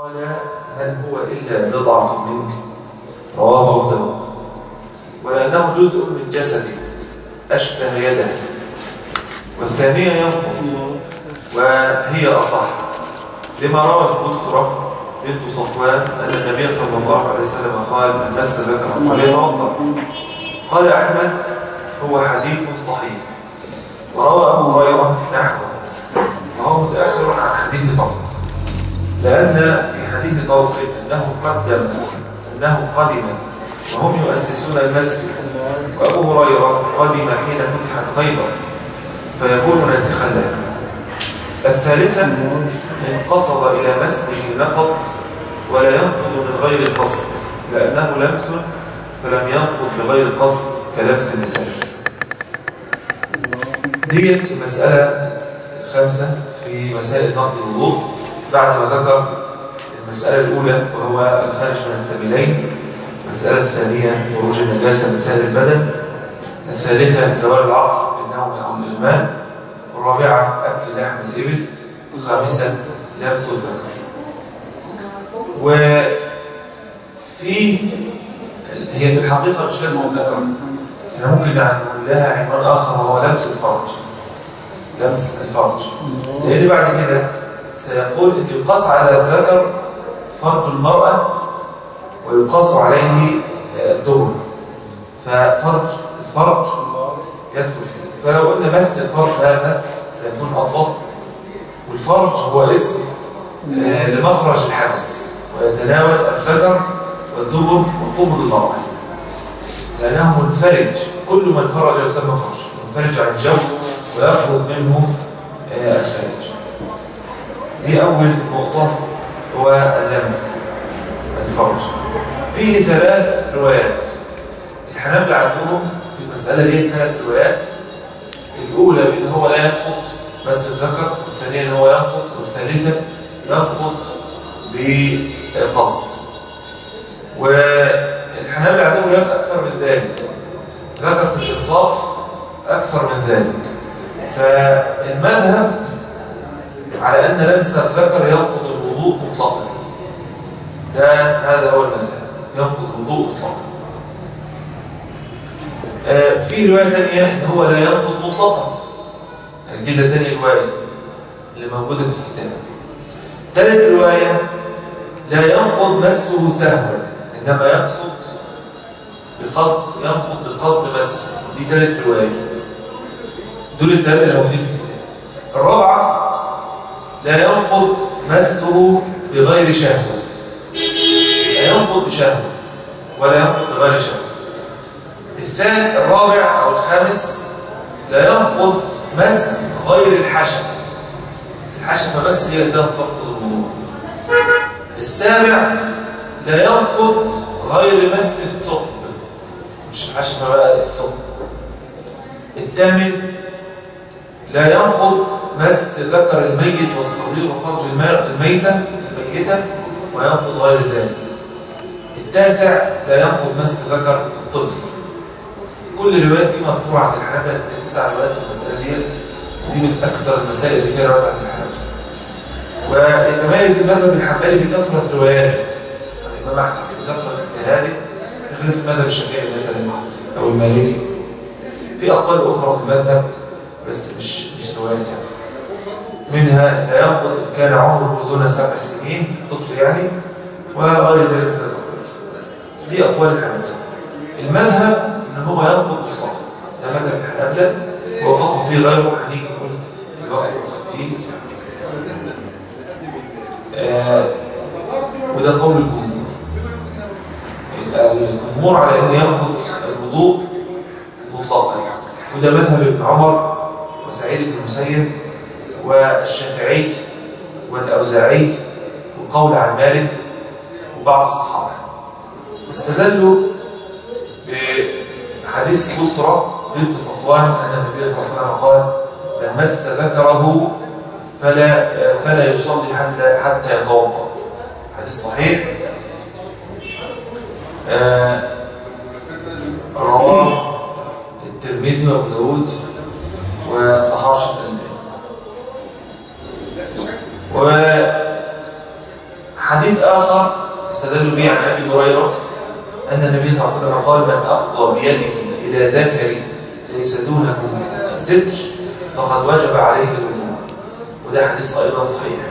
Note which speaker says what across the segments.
Speaker 1: قال هل هو إلا بضعة منك رواه أبو داود ولأنه جزء من جسده أشبه يده والثانية ينقض وهي أصح لما روى البسترة بنت صفوان أن النبي صلى الله عليه وسلم قال من مس ذكره فليتوضأ قال أحمد هو حديث صحيح وروى أبو هريرة نحوه وهو متأخر عن حديث طلق لأن في حديث طلق أنه قدم أنه قدم وهم يؤسسون المسجد وأبو هريرة قدم حين فتحت خيبر فيكون ناسخا له الثالثة إن قصد إلى مسجد نقض ولا ينقض من غير القصد لأنه لمس فلم ينقض بغير القصد كلمس النساء ديت المسألة الخامسة في مسائل نقض الوضوء بعد ما ذكر المسألة الأولى وهو الخارج من السبيلين المسألة الثانية خروج النجاسة من سائر البدن الثالثة زوال العقل بالنوم أو الإغماء الرابعة أكل لحم الإبل الخامسة لمس الذكر وفي هي في الحقيقة مش لمس الذكر احنا ممكن نقول لها عنوان آخر وهو لمس الفرج لمس الفرج لأن بعد كده سيقول أن يقاس على الذكر فرج المرأة ويقاس عليه الدبر ففرج الفرج يدخل فيه فلو قلنا مس الفرج هذا سيكون أضبط والفرج هو اسم لمخرج الحدث ويتناول الفجر والدبر وقبض المرأة لأنه منفرج كل من فرج يسمى فرج منفرج عن الجو ويخرج منه الخارج دي أول نقطة هو اللمس الفرج فيه ثلاث روايات الحنابلة عندهم في المسألة دي ثلاث روايات الأولى بأن هو لا ينقض بس الذكر والثانية أن هو ينقض والثالثة ينقض بقصد والحنابلة عندهم روايات أكثر من ذلك ذكر في الإنصاف أكثر من ذلك فالمذهب على أن لمس الذكر ينقض الوضوء مطلقا ده هذا هو المذهب ينقض الوضوء مطلقا آه في رواية ثانية ان هو لا ينقض مطلقا كده تاني رواية اللي موجودة في الكتاب ثالث رواية لا ينقض مسه سهوا إنما يقصد بقصد ينقض بقصد مسه دي ثالث رواية دول الثلاثة اللي موجودين في الكتاب الرابعة لا ينقض مسه بغير شهوة لا ينقض بشهوة ولا ينقض بغير شهوة الثاني الرابع أو الخامس لا ينقض مس غير الحشفة الحشفة بس هي اللي تنقض الوضوء السابع لا ينقض غير مس الثقب مش الحشفة بقى الثقب الثامن لا ينقض مس ذكر الميت والصغير وفرج الميتة الميتة وينقض غير ذلك التاسع لا ينقض مس ذكر الطفل كل الروايات دي مذكورة عند الحنابلة تسع روايات في المسألة ديت دي من أكثر المسائل اللي فيها روايات عند الحنابلة ويتميز المذهب الحنبلي بكثرة رواياته يعني الإمام أحمد بكثرة اجتهاده بخلاف المذهب الشافعي مثلا أو المالكي في أقوال أخرى في المذهب بس مش مش روايات يعني منها لا ينقض إن كان عمره دون سبع سنين طفل يعني وغير ذلك من الأقوال دي أقوال الحنابلة المذهب ان هو ينقض مطلقا ده مذهب الحنابلة ووافق فيه غيره هنيجي نقول يوافق فيه آه وده قول الجمهور الجمهور على ان ينقض الوضوء مطلقا وده مذهب ابن عمر وسعيد بن المسيب والشافعي والاوزاعي وقول عن مالك وبعض الصحابه استدلوا بحديث بسرى بنت صفوان أن النبي صلى الله عليه وسلم قال من مس ذكره فلا فلا يصلي حتى حتى يتوضا حديث صحيح آه رواه الترمذي وابو داود وصححه الشيخ الألباني حديث آخر استدلوا به عن أبي هريرة أن النبي صلى الله عليه وسلم قال من أفضى بيده إلى ذكر ليس دونه ستر فقد وجب عليه الوضوء وده حديث أيضا صحيح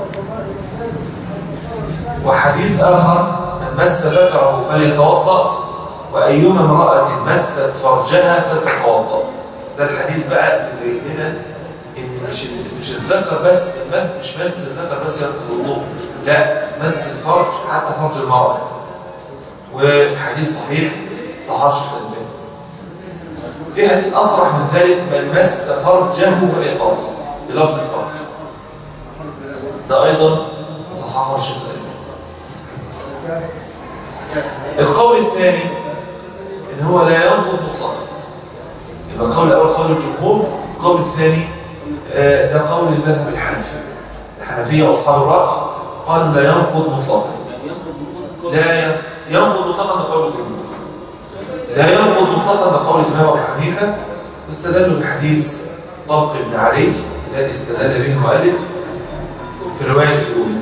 Speaker 1: وحديث آخر من مس ذكره فليتوضأ وأيما امرأة مست فرجها فلتتوضأ ده الحديث بقى اللي هنا إن مش مش الذكر بس مش مس الذكر بس ينقض الوضوء لا مس الفرج حتى فرج المرأة وحديث صحيح صحاح الشيخ الألباني في حديث أصرح من ذلك من مس فرجه فليتوضأ بلفظ الفرج ده أيضا صححه الشيخ الألباني القول الثاني ان هو لا ينقض مطلقا يبقى القول الاول قول الجمهور القول الثاني آه، ده قول المذهب الحنفي الحنفيه واصحاب الراي قالوا لا ينقض مطلقا لا ينقض مطلقا ده قول الجمهور لا ينقض مطلقا ده قول الامام ابو حنيفه واستدلوا بحديث طلق بن علي الذي استدل به المؤلف في الروايه الاولى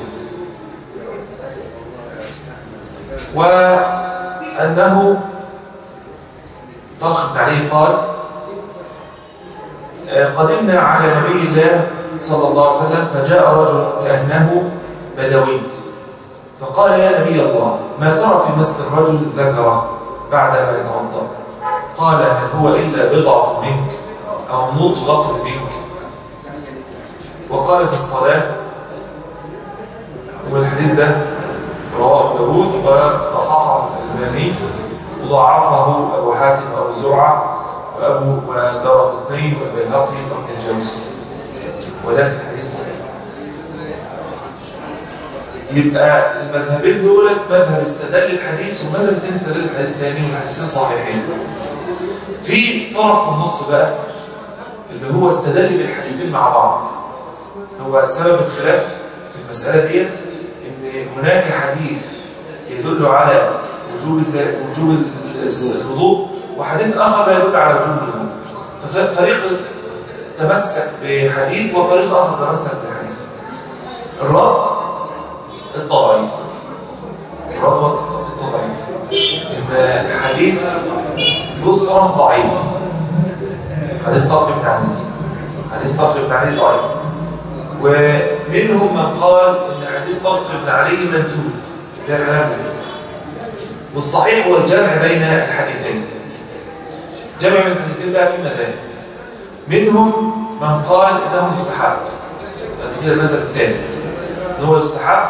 Speaker 1: وأنه طلق بن علي قال قدمنا على نبي الله صلى الله عليه وسلم فجاء رجل كأنه بدوي فقال يا نبي الله ما ترى في مس الرجل ذكره بعدما يتوضا قال هل هو إلا بضعة منك أو مضغة منك وقال في الصلاة والحديث ده رواه داود وصححه الألباني وضعفه أبو حاتم وأبو زرعة وأبو ودار قطني والبيهقي وابن الجوزي ولكن الحديث صحيح يبقى المذهبين دول مذهب استدل الحديث ومذهب التاني استدل الحديث الثاني والحديثين صحيحين في طرف في النص بقى اللي هو استدل بالحديثين مع بعض هو سبب الخلاف في المسألة ديت ان هناك حديث يدل على وجوب وجوب الوضوء وحديث آخر لا يدل على وجوب الوضوء ففريق تمسك بحديث وفريق آخر تمسك بحديث الرفض الطبيعي الرفض الطبيعي إن حديث بصرة ضعيف حديث طلق بن علي حديث طلق بن علي ضعيف ومنهم من قال إن حديث طلق بن علي منسوخ زي الحنابلة والصحيح هو الجمع بين الحديثين جمع من الحديثين بقى في مذاهب منهم من قال انه مستحب بعد كده المذهب الثالث ان هو يستحب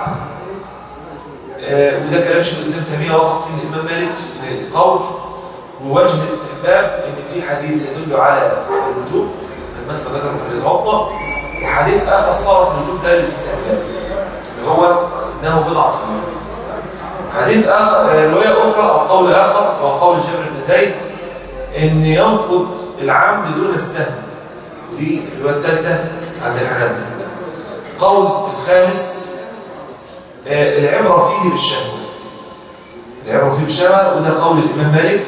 Speaker 1: آه وده كلام شيخ الاسلام تيميه وافق فيه الامام مالك في قول ووجه الاستحباب ان في حديث يدل على الوجوب من مس ذكر فليتوضا وحديث اخر صرف الوجوب ده للاستحباب اللي هو انه بضعه منه حديث آخر رواية أخرى أو قول آخر وهو قول جابر بن زيد إن ينقض العمد دون السهم ودي الرواية الثالثة عند الحنابلة قول الخامس العبرة فيه بالشهوة العبرة فيه بالشهوة وده قول الإمام مالك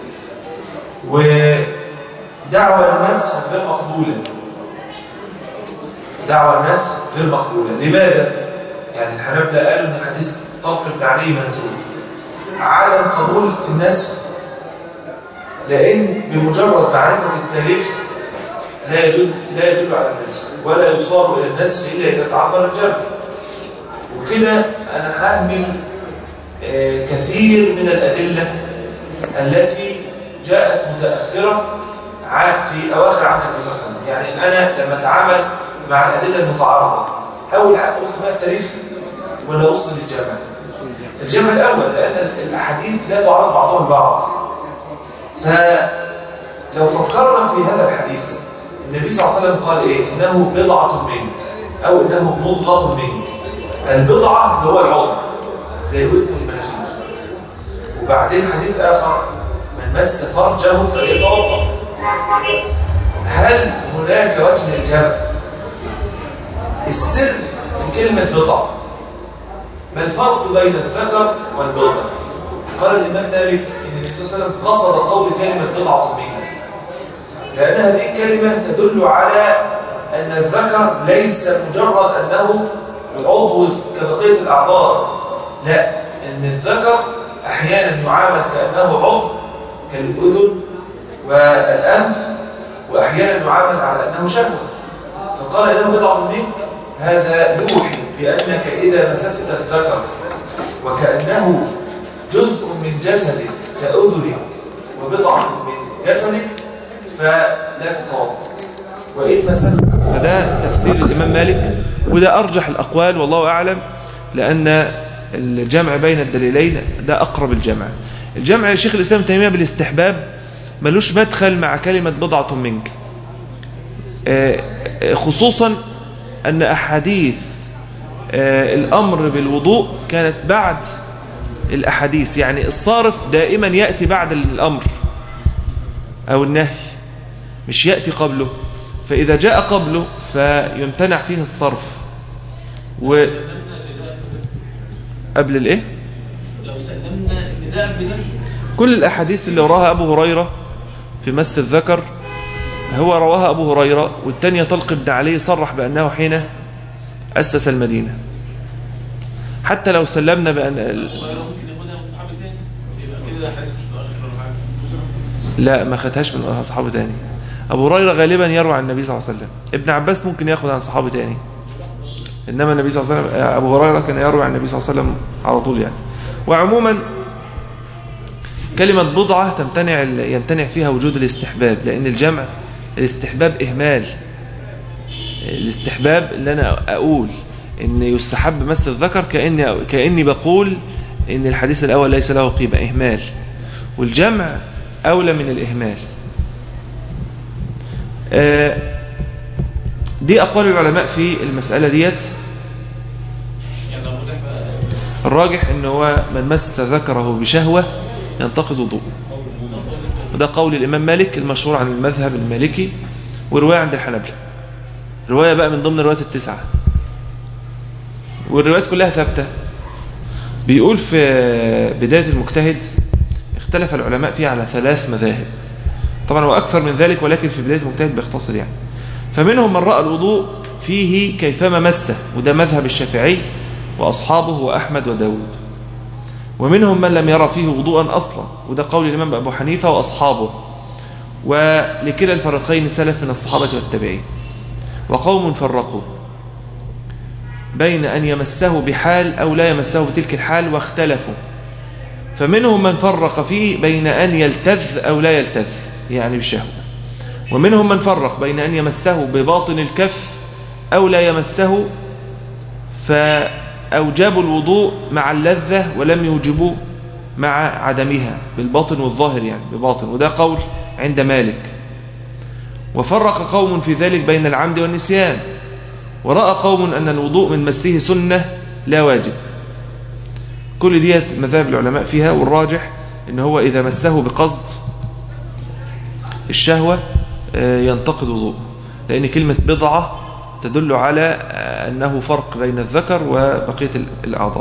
Speaker 1: ودعوى النسخ غير مقبولة دعوى النسخ غير مقبولة لماذا؟ يعني الحنابلة قالوا إن حديث طلق بن علي منسوخ عدم قبول النسخ لأن بمجرد معرفة التاريخ لا يدل لا يدل على النسخ ولا يصار إلى النسخ إلا إذا تعذر الجمع وكده أنا ههمل آه كثير من الأدلة التي جاءت متأخرة في أواخر عهد النبي صلى الله عليه وسلم يعني أنا لما أتعامل مع الأدلة المتعارضة أول حاجة أبص بقى التاريخ ولا أبص للجمع الجمع الأول لأن الأحاديث لا تعارض بعضها البعض فلو فكرنا في هذا الحديث النبي صلى الله عليه وسلم قال إيه إنه بضعة منك أو إنه مضغة منك البضعة اللي هو العضو زي ودن المناخير وبعدين حديث آخر من مس فرجه فليتوضا هل هناك وجه للجمع السر في كلمة بضعة ما الفرق بين الذكر والبضع قال الإمام مالك إن النبي صلى الله عليه وسلم قصد قول كلمة بضعة منك لأن هذه الكلمة تدل على أن الذكر ليس مجرد أنه عضو كبقية الأعضاء لا إن الذكر أحيانا يعامل كأنه عضو كالأذن والأنف وأحيانا يعامل على أنه شهوة فقال إنه بضعة منك هذا يوحي بأنك إذا مسست الذكر وكأنه جزء من جسدك كأذنك وبضعة من جسدك فلا تتوضا وإن مسست فده تفسير الإمام مالك وده أرجح الأقوال والله أعلم لأن الجمع بين الدليلين ده أقرب الجمع الجمع لشيخ الإسلام تيمية بالاستحباب ملوش مدخل مع كلمة بضعة منك خصوصا أن أحاديث الأمر بالوضوء كانت بعد الأحاديث يعني الصارف دائما يأتي بعد الأمر أو النهي مش يأتي قبله فإذا جاء قبله فيمتنع فيه الصرف و قبل الايه
Speaker 2: لو سلمنا النداء قبل ده
Speaker 1: كل الأحاديث اللي وراها أبو هريرة في مس الذكر هو رواها أبو هريرة والتانية طلق بن علي صرح بأنه حين أسس المدينة حتى لو سلمنا بأن
Speaker 2: ممكن ياخدها من صحابي تاني يبقى كده الحديث مش متأخر ولا حاجة
Speaker 1: لا ما خدهاش من أصحابه تاني أبو هريرة غالبا يروي عن النبي صلى الله عليه وسلم ابن عباس ممكن ياخد عن صحابه تاني إنما النبي صلى الله عليه وسلم أبو هريرة كان يروي عن النبي صلى الله عليه وسلم على طول يعني وعموما كلمة بضعة تمتنع يمتنع فيها وجود الاستحباب لأن الجمع الاستحباب إهمال الاستحباب اللي أنا أقول إن يستحب مس الذكر كأني, كأني بقول إن الحديث الأول ليس له قيمة إهمال والجمع أولى من الإهمال دي أقوال العلماء في المسألة ديت
Speaker 2: يعني لو مدح بقى
Speaker 1: الراجح إن هو من مس ذكره بشهوة ينتقد وضوءه وده قول الإمام مالك المشهور عن المذهب المالكي ورواية عند الحنابلة رواية بقى من ضمن الروايات التسعة والروايات كلها ثابتة بيقول في بداية المجتهد اختلف العلماء فيه على ثلاث مذاهب طبعا وأكثر من ذلك ولكن في بداية المجتهد بيختصر يعني فمنهم من رأى الوضوء فيه كيفما مسه وده مذهب الشافعي وأصحابه وأحمد وداود ومنهم من لم يرى فيه وضوءا أصلا وده قول الإمام أبو حنيفة وأصحابه ولكلا الفريقين سلف من الصحابة والتابعين وقوم فرقوا بين أن يمسه بحال أو لا يمسه بتلك الحال واختلفوا فمنهم من فرق فيه بين أن يلتذ أو لا يلتذ يعني بالشهوة ومنهم من فرق بين أن يمسه بباطن الكف أو لا يمسه فأوجبوا الوضوء مع اللذة ولم يوجبوا مع عدمها بالباطن والظاهر يعني بباطن وده قول عند مالك وفرق قوم في ذلك بين العمد والنسيان ورأى قوم أن الوضوء من مسه سنة لا واجب كل ديت مذاهب العلماء فيها والراجح ان هو إذا مسه بقصد الشهوة ينتقد وضوءه لأن كلمة بضعة تدل على أنه فرق بين الذكر وبقية الأعضاء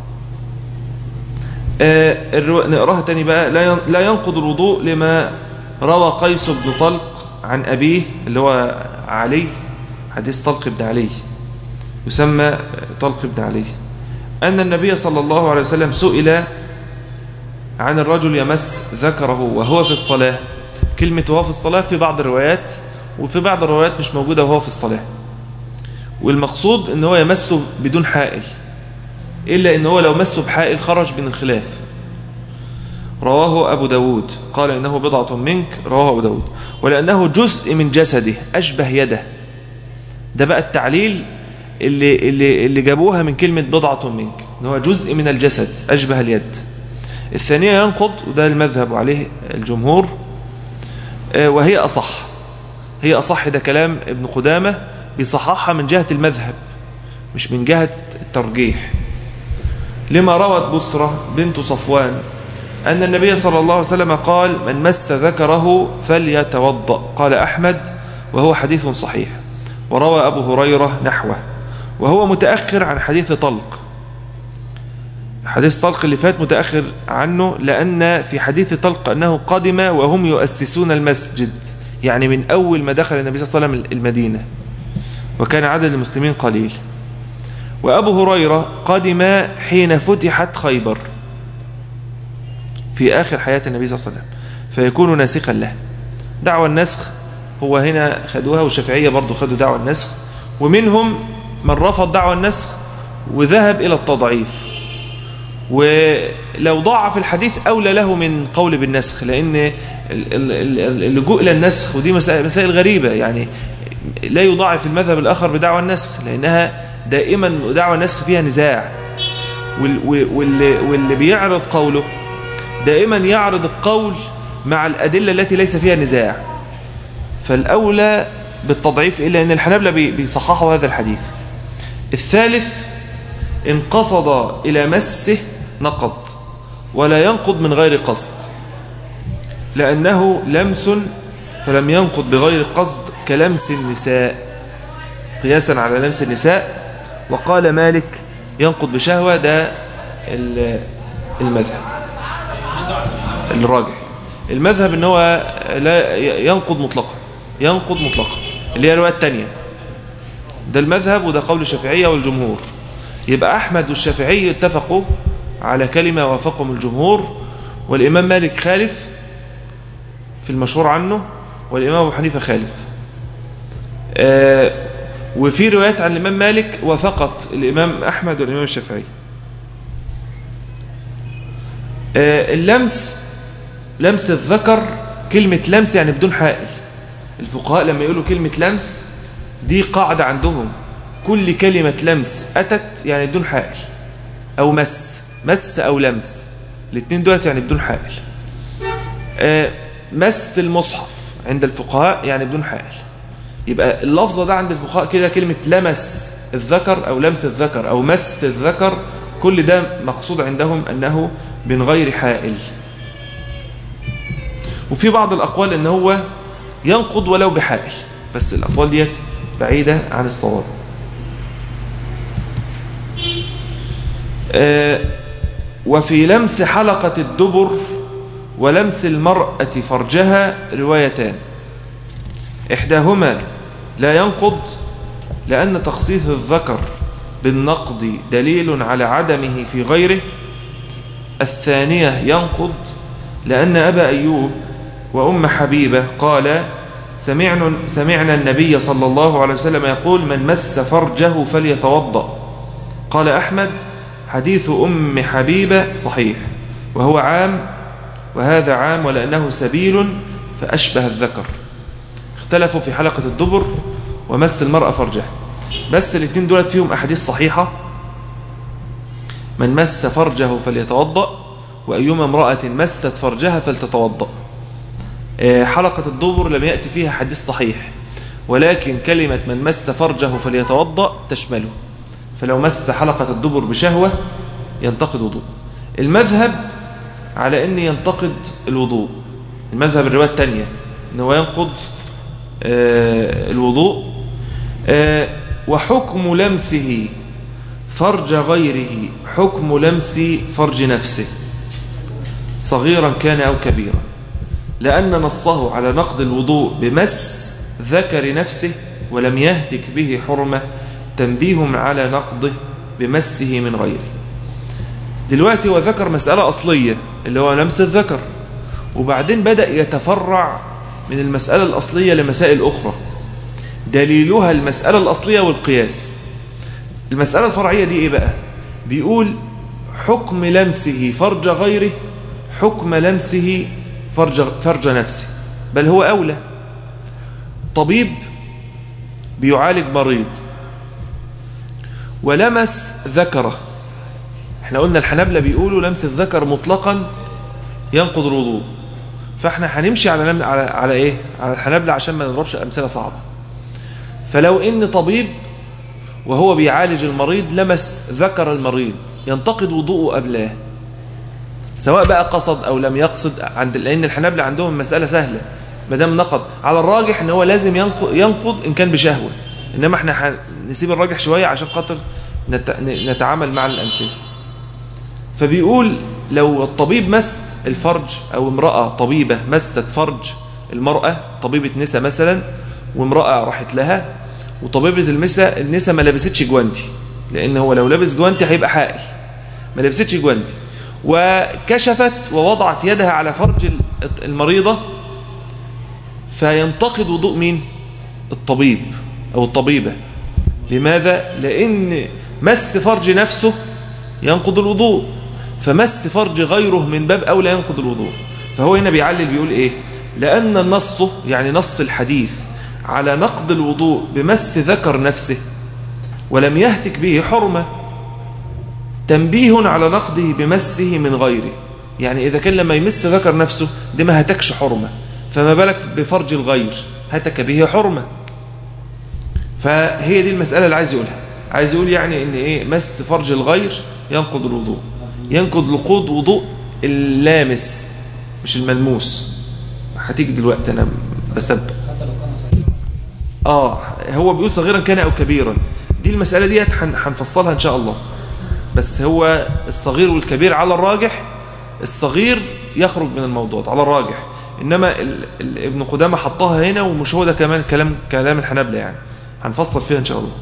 Speaker 1: نقراها تاني بقى لا ينقض الوضوء لما روى قيس بن طلق عن أبيه اللي هو علي حديث طلق بن علي يسمى طلق بن علي أن النبي صلى الله عليه وسلم سئل عن الرجل يمس ذكره وهو في الصلاة كلمة وهو في الصلاة في بعض الروايات وفي بعض الروايات مش موجودة وهو في الصلاة والمقصود ان هو يمسه بدون حائل إلا ان هو لو مسه بحائل خرج من الخلاف رواه أبو داود قال إنه بضعة منك رواه أبو داود ولأنه جزء من جسده أشبه يده ده بقى التعليل اللي, اللي, اللي جابوها من كلمة بضعة منك إن هو جزء من الجسد أشبه اليد الثانية ينقض وده المذهب عليه الجمهور وهي أصح هي أصح ده كلام ابن قدامة بصححها من جهة المذهب مش من جهة الترجيح لما روت بصرة بنت صفوان أن النبي صلى الله عليه وسلم قال من مس ذكره فليتوضأ قال أحمد وهو حديث صحيح وروى أبو هريرة نحوه وهو متأخر عن حديث طلق حديث طلق اللي فات متأخر عنه لأن في حديث طلق أنه قدم وهم يؤسسون المسجد يعني من أول ما دخل النبي صلى الله عليه وسلم المدينة وكان عدد المسلمين قليل وأبو هريرة قدم حين فتحت خيبر في آخر حياة النبي صلى الله عليه وسلم فيكون ناسخا له دعوى النسخ هو هنا خدوها والشافعية برضو خدوا دعوى النسخ ومنهم من رفض دعوى النسخ وذهب إلى التضعيف ولو ضاعف الحديث أولى له من قول بالنسخ لأن اللجوء إلى النسخ ودي مسائل غريبة يعني لا يضاعف المذهب الآخر بدعوى النسخ لأنها دائما دعوى النسخ فيها نزاع واللي, واللي بيعرض قوله دائما يعرض القول مع الأدلة التي ليس فيها نزاع فالأولى بالتضعيف إلا أن الحنابلة بيصححوا هذا الحديث الثالث إن قصد إلى مسه نقض ولا ينقض من غير قصد لأنه لمس فلم ينقض بغير قصد كلمس النساء قياسا على لمس النساء وقال مالك ينقض بشهوة ده المذهب الراجح المذهب ان هو لا ينقض مطلقا ينقض مطلقا اللي هي الرواية الثانية ده المذهب وده قول الشافعية والجمهور يبقى أحمد والشافعي اتفقوا على كلمة وافقهم الجمهور والإمام مالك خالف في المشهور عنه والإمام أبو حنيفة خالف آه وفي روايات عن الإمام مالك وفقط الإمام أحمد والإمام الشافعي آه اللمس لمس الذكر كلمة لمس يعني بدون حائل الفقهاء لما يقولوا كلمة لمس دي قاعدة عندهم كل كلمة لمس أتت يعني بدون حائل أو مس مس أو لمس الاثنين دولت يعني بدون حائل آه مس المصحف عند الفقهاء يعني بدون حائل يبقى اللفظة ده عند الفقهاء كده كلمة لمس الذكر أو لمس الذكر أو مس الذكر كل ده مقصود عندهم أنه من غير حائل وفي بعض الأقوال أنه هو ينقض ولو بحائل بس الأقوال ديت بعيدة عن الصواب آه وفي لمس حلقة الدبر ولمس المرأة فرجها روايتان إحداهما لا ينقض لأن تخصيص الذكر بالنقض دليل على عدمه في غيره الثانية ينقض لأن أبا أيوب وأم حبيبة قال سمعنا, سمعنا النبي صلى الله عليه وسلم يقول من مس فرجه فليتوضأ قال أحمد حديث أم حبيبة صحيح وهو عام وهذا عام ولأنه سبيل فأشبه الذكر اختلفوا في حلقة الدبر ومس المرأة فرجها بس الاثنين دولت فيهم أحاديث صحيحة من مس فرجه فليتوضأ وأيما امرأة مست فرجها فلتتوضأ حلقة الدبر لم يأتي فيها حديث صحيح ولكن كلمة من مس فرجه فليتوضأ تشمله فلو مس حلقة الدبر بشهوة ينتقد وضوء المذهب على أن ينتقد الوضوء المذهب الرواية الثانية أنه ينقض الوضوء وحكم لمسه فرج غيره حكم لمس فرج نفسه صغيرا كان أو كبيرا لأن نصه على نقض الوضوء بمس ذكر نفسه ولم يهتك به حرمة تنبيه على نقضه بمسه من غيره دلوقتي هو ذكر مسألة أصلية اللي هو لمس الذكر وبعدين بدأ يتفرع من المسألة الأصلية لمسائل أخرى دليلها المسألة الأصلية والقياس المسألة الفرعية دي إيه بقى بيقول حكم لمسه فرج غيره حكم لمسه فرج, فرج نفسه بل هو أولى طبيب بيعالج مريض ولمس ذكره احنا قلنا الحنابلة بيقولوا لمس الذكر مطلقا ينقض الوضوء فاحنا هنمشي على لم... على على ايه على الحنابلة عشان ما نضربش امثله صعبه فلو ان طبيب وهو بيعالج المريض لمس ذكر المريض ينتقد وضوءه قبلاه سواء بقى قصد او لم يقصد عند لان الحنابلة عندهم مسألة سهلة ما دام نقض على الراجح ان هو لازم ينقض, ينقض ان كان بشهوة انما احنا نسيب الراجح شوية عشان خاطر نت... نتعامل مع الامثله فبيقول لو الطبيب مس الفرج او امرأة طبيبة مست فرج المرأة طبيبة نساء مثلا وامرأة راحت لها وطبيبة النساء النساء ما لبستش جوانتي لان هو لو لابس جوانتي هيبقى حائل ما لبستش جوانتي وكشفت ووضعت يدها على فرج المريضة فينتقد وضوء مين الطبيب أو الطبيبة لماذا؟ لأن مس فرج نفسه ينقض الوضوء فمس فرج غيره من باب أولى ينقض الوضوء فهو هنا بيعلل بيقول إيه لأن النص يعني نص الحديث على نقض الوضوء بمس ذكر نفسه ولم يهتك به حرمة تنبيه على نقضه بمسه من غيره يعني إذا كان لما يمس ذكر نفسه دي ما هتكش حرمة فما بالك بفرج الغير هتك به حرمة فهي دي المسألة اللي عايز يقولها عايز يقول يعني ان ايه مس فرج الغير ينقض الوضوء ينقض لقود وضوء اللامس مش الملموس هتيجي دلوقتي انا بسبب
Speaker 3: حتى لو كان صغيرا
Speaker 1: اه هو بيقول صغيرا كان او كبيرا دي المسألة ديت هن- هنفصلها ان شاء الله بس هو الصغير والكبير على الراجح الصغير يخرج من الموضوع ده على الراجح انما ال... ال... ابن قدامه حطها هنا ومش هو ده كمان كلام كلام الحنابلة يعني هنفصل فيها ان شاء الله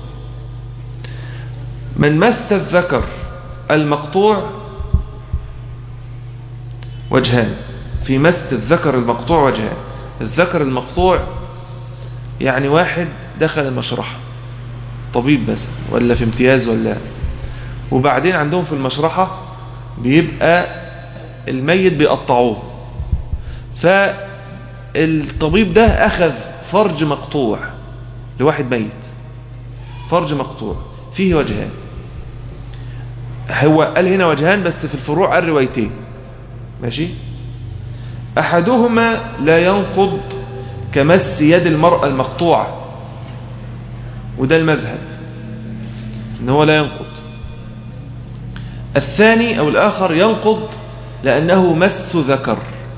Speaker 1: من مس الذكر المقطوع وجهان في مس الذكر المقطوع وجهان الذكر المقطوع يعني واحد دخل المشرحة طبيب مثلا ولا في امتياز ولا وبعدين عندهم في المشرحة بيبقى الميت بيقطعوه فالطبيب ده أخذ فرج مقطوع لواحد ميت فرج مقطوع فيه وجهان هو قال هنا وجهان بس في الفروع قال روايتين ماشي أحدهما لا ينقض كمس يد المرأة المقطوعة وده المذهب ان هو لا ينقض الثاني أو الآخر ينقض لأنه مس ذكر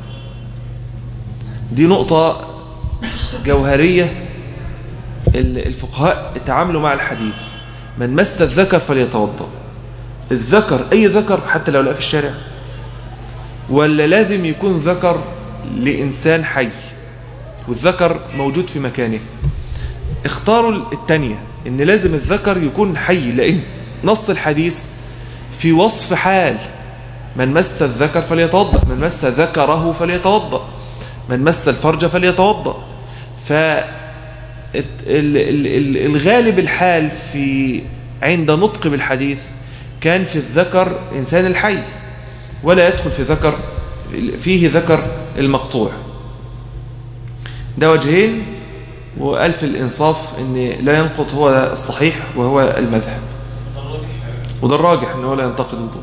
Speaker 1: دي نقطة جوهرية ال- الفقهاء تعاملوا مع الحديث من مس الذكر فليتوضأ الذكر أي ذكر حتى لو لقى في الشارع ولا لازم يكون ذكر لإنسان حي والذكر موجود في مكانه اختاروا الثانية ان لازم الذكر يكون حي لان نص الحديث في وصف حال من مس الذكر فليتوضا من مس ذكره فليتوضا من مس الفرج فليتوضا ف ال- ال- ال- الغالب الحال في عند نطق بالحديث كان في الذكر انسان الحي ولا يدخل في ذكر فيه ذكر المقطوع ده وجهين وقال في الإنصاف أن لا ينقض هو الصحيح وهو المذهب وده الراجح أنه لا ينتقد وضوء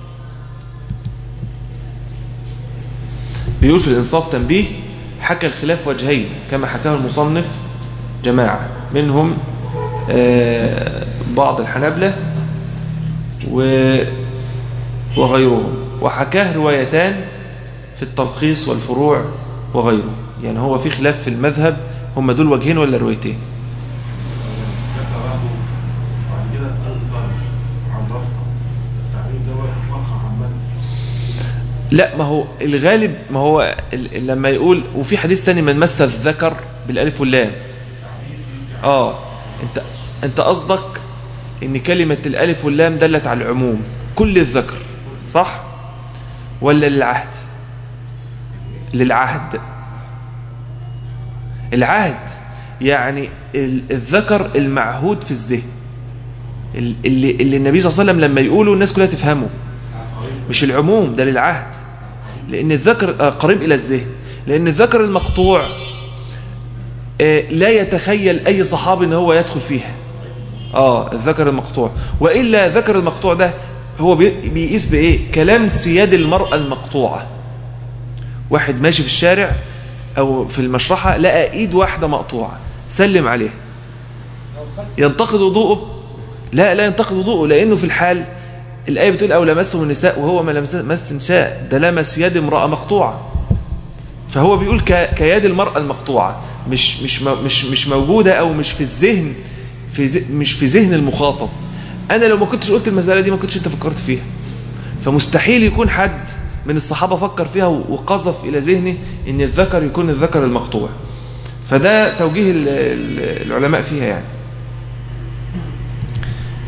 Speaker 1: بيقول في الإنصاف تنبيه حكى الخلاف وجهين كما حكاه المصنف جماعة منهم آه، بعض الحنابلة و- وغيرهم وحكاه روايتان في التلخيص والفروع وغيره يعني هو في خلاف في المذهب هم دول وجهين ولا روايتين
Speaker 4: ذكر بعضه وبعد كده قال الفرج عن رفقه التعريف ده اطلقها عامه
Speaker 1: لا ما هو الغالب ما هو ال- لما يقول وفي حديث ثاني من مس الذكر بالالف واللام اه انت انت قصدك ان كلمة الالف واللام دلت على العموم كل الذكر صح ولا للعهد للعهد العهد يعني ال- الذكر المعهود في الذهن ال- اللي, اللي النبي صلى الله عليه وسلم لما يقوله الناس كلها تفهمه مش العموم ده للعهد لأن الذكر آه، قريب إلى الذهن لأن الذكر المقطوع آه، لا يتخيل أي صحابي أن هو يدخل فيها آه الذكر المقطوع وإلا ذكر المقطوع ده هو بي- بيقيس بإيه كلمس يد المرأة المقطوعة واحد ماشي في الشارع أو في المشرحة لقى إيد واحدة مقطوعة سلم عليها ينتقد وضوءه لا لا ينتقد وضوءه لأنه في الحال الآية بتقول أو لمستم النساء وهو ما لمس مس نساء ده لمس يد امرأة مقطوعة فهو بيقول ك- كيد المرأة المقطوعة مش مش مو- مش مش موجودة أو مش في الذهن في ذ- مش في ذهن المخاطب أنا لو ما كنتش قلت المسألة دي ما كنتش أنت فكرت فيها فمستحيل يكون حد من الصحابة فكر فيها و- وقذف إلى ذهنه إن الذكر يكون الذكر المقطوع فده توجيه ال- ال- العلماء فيها يعني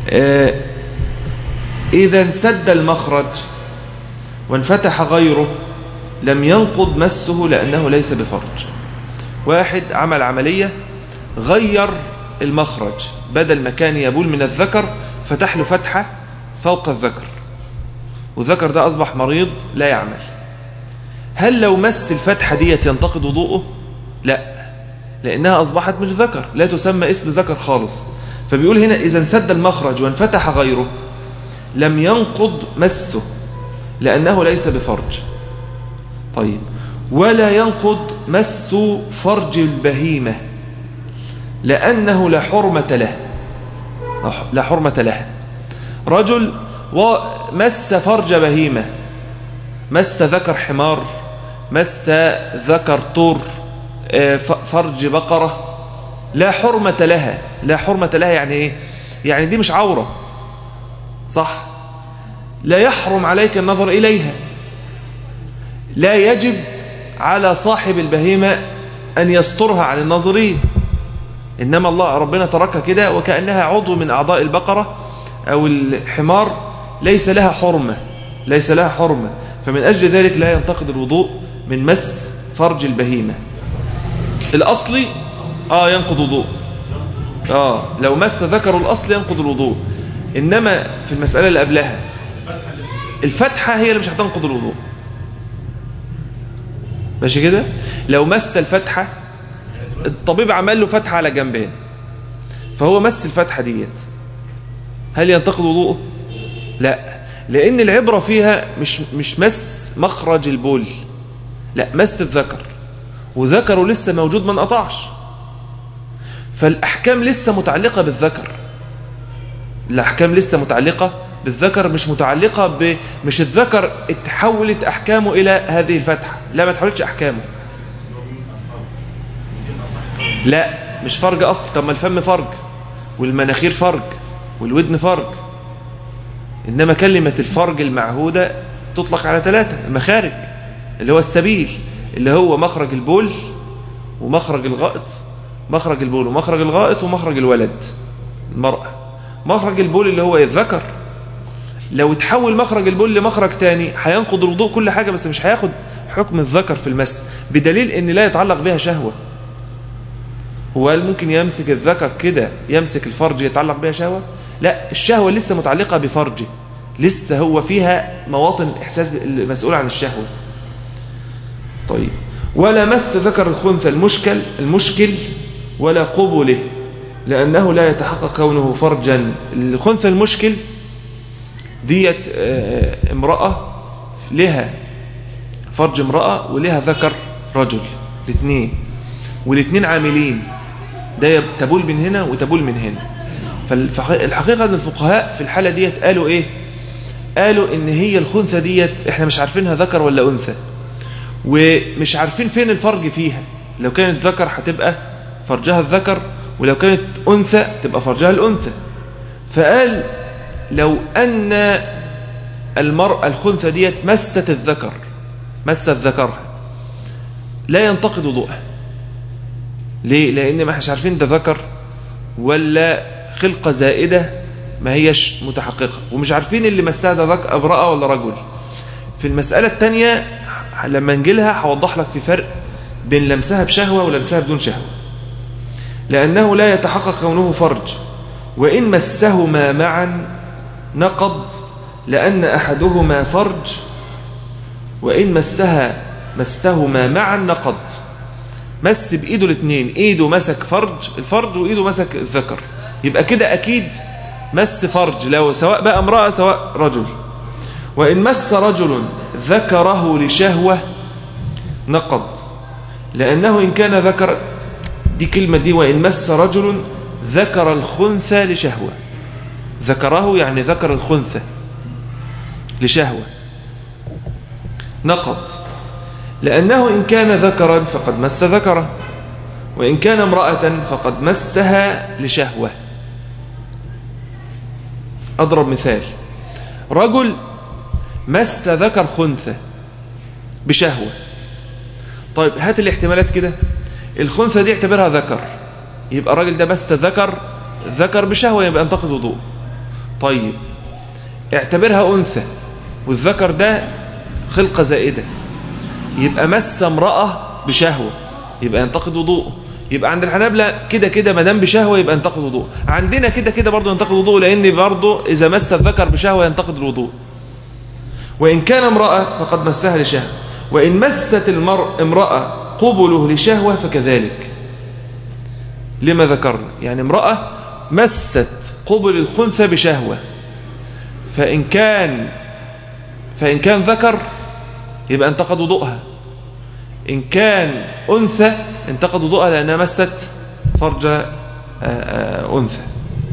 Speaker 1: آه، إذا انسد المخرج وانفتح غيره لم ينقض مسه لأنه ليس بفرج واحد عمل عملية غير المخرج بدل ما كان يبول من الذكر فتح له فتحة فوق الذكر والذكر ده أصبح مريض لا يعمل هل لو مس الفتحة ديت ينتقد وضوءه؟ لا لأنها أصبحت مش ذكر لا تسمى اسم ذكر خالص فبيقول هنا إذا انسد المخرج وانفتح غيره لم ينقض مسه لأنه ليس بفرج طيب ولا ينقض مس فرج البهيمة لأنه لا حرمة له لا حرمة له رجل ومس فرج بهيمة مس ذكر حمار مس ذكر طور آه، ف- فرج بقرة لا حرمة لها لا حرمة لها يعني ايه يعني دي مش عورة صح لا يحرم عليك النظر إليها لا يجب على صاحب البهيمة أن يسترها عن الناظرين إنما الله ربنا تركها كده وكأنها عضو من أعضاء البقرة أو الحمار ليس لها حرمة ليس لها حرمة فمن أجل ذلك لا ينتقد الوضوء من مس فرج البهيمة الأصلي آه ينقض وضوء آه لو مس ذكر الأصل ينقض الوضوء إنما في المسألة اللي قبلها الفتحة هي اللي مش هتنقض الوضوء ماشي كده لو مس الفتحة الطبيب عمل له فتحة على جنبين فهو مس الفتحة ديت هل ينتقد وضوءه لا لأن العبرة فيها مش مش مس مخرج البول لا مس الذكر وذكره لسه موجود ما انقطعش فالأحكام لسه متعلقة بالذكر الأحكام لسه متعلقة بالذكر مش متعلقة ب... مش الذكر اتحولت أحكامه إلى هذه الفتحة لا ما تحولتش أحكامه لا مش فرج أصل طب ما الفم فرج والمناخير فرج والودن فرج إنما كلمة الفرج المعهودة تطلق على ثلاثة المخارج اللي هو السبيل اللي هو مخرج البول ومخرج الغائط مخرج البول ومخرج الغائط ومخرج الولد المرأة مخرج البول اللي هو الذكر لو تحول مخرج البول لمخرج تاني هينقض الوضوء كل حاجة بس مش هياخد حكم الذكر في المس بدليل ان لا يتعلق بها شهوة هو هل ممكن يمسك الذكر كده يمسك الفرج يتعلق بها شهوة لا الشهوة لسه متعلقة بفرجه لسه هو فيها مواطن الإحساس المسؤول عن الشهوة طيب ولا مس ذكر الخنثى المشكل المشكل ولا قبله لأنه لا يتحقق كونه فرجا الخنثى المشكل ديت آه، امرأة لها فرج امرأة ولها ذكر رجل الاثنين والاثنين عاملين ده يب- تبول من هنا وتبول من هنا فالحقيقة ان الفقهاء في الحالة ديت قالوا ايه قالوا ان هي الخنثى ديت احنا مش عارفينها ذكر ولا انثى ومش عارفين فين الفرج فيها لو كانت ذكر هتبقى فرجها الذكر ولو كانت أنثى تبقى فرجها الأنثى فقال لو أن المرأة الخنثى ديت مست الذكر مست ذكرها لا ينتقد وضوءها ليه؟ لأن ما احنا عارفين ده ذكر ولا خلقة زائدة ما هيش متحققة ومش عارفين اللي مسها ده ذكر امرأة ولا رجل في المسألة الثانية لما نجيلها هوضح لك في فرق بين لمسها بشهوة ولمسها بدون شهوة لأنه لا يتحقق كونه فرج وإن مسهما معا نقض لأن أحدهما فرج وإن مسها مسهما معا نقض مس بإيده الاثنين إيده مسك فرج الفرج وإيده مسك الذكر يبقى كده أكيد مس فرج لو سواء بقى امرأة سواء رجل وإن مس رجل ذكره لشهوة نقض لأنه إن كان ذكر دي كلمة دي وإن مس رجل ذكر الخنثى لشهوة ذكره يعني ذكر الخنثى لشهوة نقض لأنه إن كان ذكرا فقد مس ذكره وإن كان امرأة فقد مسها لشهوة أضرب مثال رجل مس ذكر خنثى بشهوة طيب هات الاحتمالات كده الخنثى دي اعتبرها ذكر يبقى الراجل ده مس ذكر ذكر بشهوة يبقى انتقد وضوء طيب اعتبرها أنثى والذكر ده خلقة زائدة يبقى مس امرأة بشهوة يبقى ينتقد وضوءه يبقى عند الحنابلة كده كده ما دام بشهوة يبقى ينتقد وضوءه عندنا كده كده برضه ينتقد وضوءه لأن برضه إذا مس الذكر بشهوة ينتقد الوضوء وإن كان امرأة فقد مسها لشهوة وإن مست المرء امرأة قبله لشهوة فكذلك لما ذكرنا يعني امرأة مست قبل الخنثى بشهوة فإن كان فإن كان ذكر يبقى انتقد وضوءها إن كان أنثى انتقد وضوءها لأنها مست فرج آه، آه، أنثى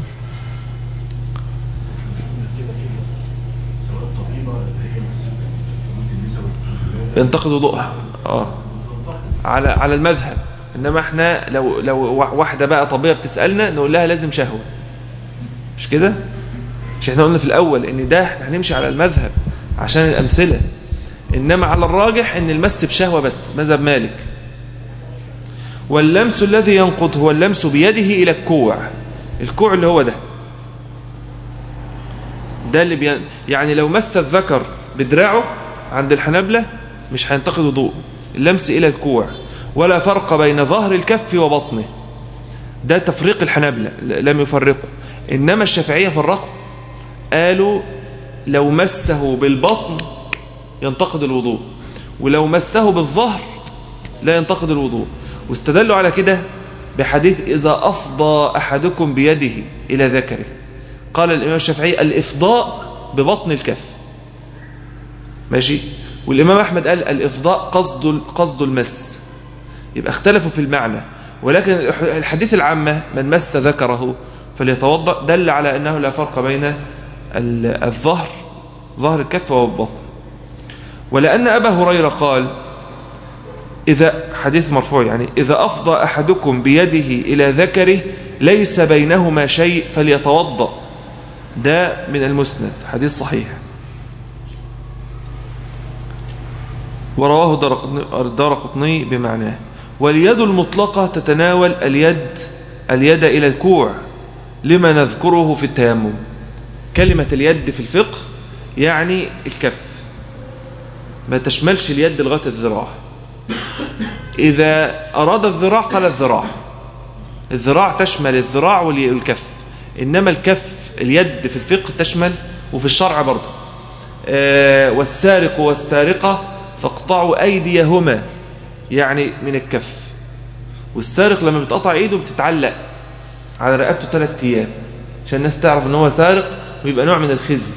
Speaker 4: كده كده سواء الطبيبة اللي هي مثلا طبيبة النساء والولادة
Speaker 1: ينتقد وضوءها اه على على المذهب انما احنا لو لو واحده بقى طبيعه بتسالنا نقول لها لازم شهوه مش كده مش احنا قلنا في الاول ان ده احنا هنمشي على المذهب عشان الامثله انما على الراجح ان المس بشهوه بس مذهب مالك واللمس الذي ينقض هو اللمس بيده الى الكوع الكوع اللي هو ده ده اللي بي... يعني لو مس الذكر بدراعه عند الحنابلة مش هينتقد وضوء اللمس إلى الكوع ولا فرق بين ظهر الكف وبطنه ده تفريق الحنابلة ل- لم يفرقوا إنما الشافعية فرقوا قالوا لو مسه بالبطن ينتقد الوضوء ولو مسه بالظهر لا ينتقد الوضوء واستدلوا على كده بحديث إذا أفضى أحدكم بيده إلى ذكره قال الإمام الشافعي الإفضاء ببطن الكف ماشي والإمام أحمد قال الإفضاء قصد قصد المس يبقى اختلفوا في المعنى ولكن الحديث العامة من مس ذكره فليتوضأ دل على أنه لا فرق بين ال- الظهر ظهر الكف والبطن ولأن أبا هريرة قال إذا حديث مرفوع يعني إذا أفضى أحدكم بيده إلى ذكره ليس بينهما شيء فليتوضأ ده من المسند حديث صحيح ورواه الدار قطني بمعناه واليد المطلقة تتناول اليد اليد إلى الكوع لما نذكره في التيمم كلمة اليد في الفقه يعني الكف ما تشملش اليد لغاية الذراع إذا أراد الذراع قال الذراع الذراع تشمل الذراع والكف إنما الكف اليد في الفقه تشمل وفي الشرع برضه آه والسارق والسارقة فاقطعوا أيديهما يعني من الكف والسارق لما بتقطع ايده بتتعلق على رقبته ثلاث ايام عشان الناس تعرف ان هو سارق ويبقى نوع من الخزي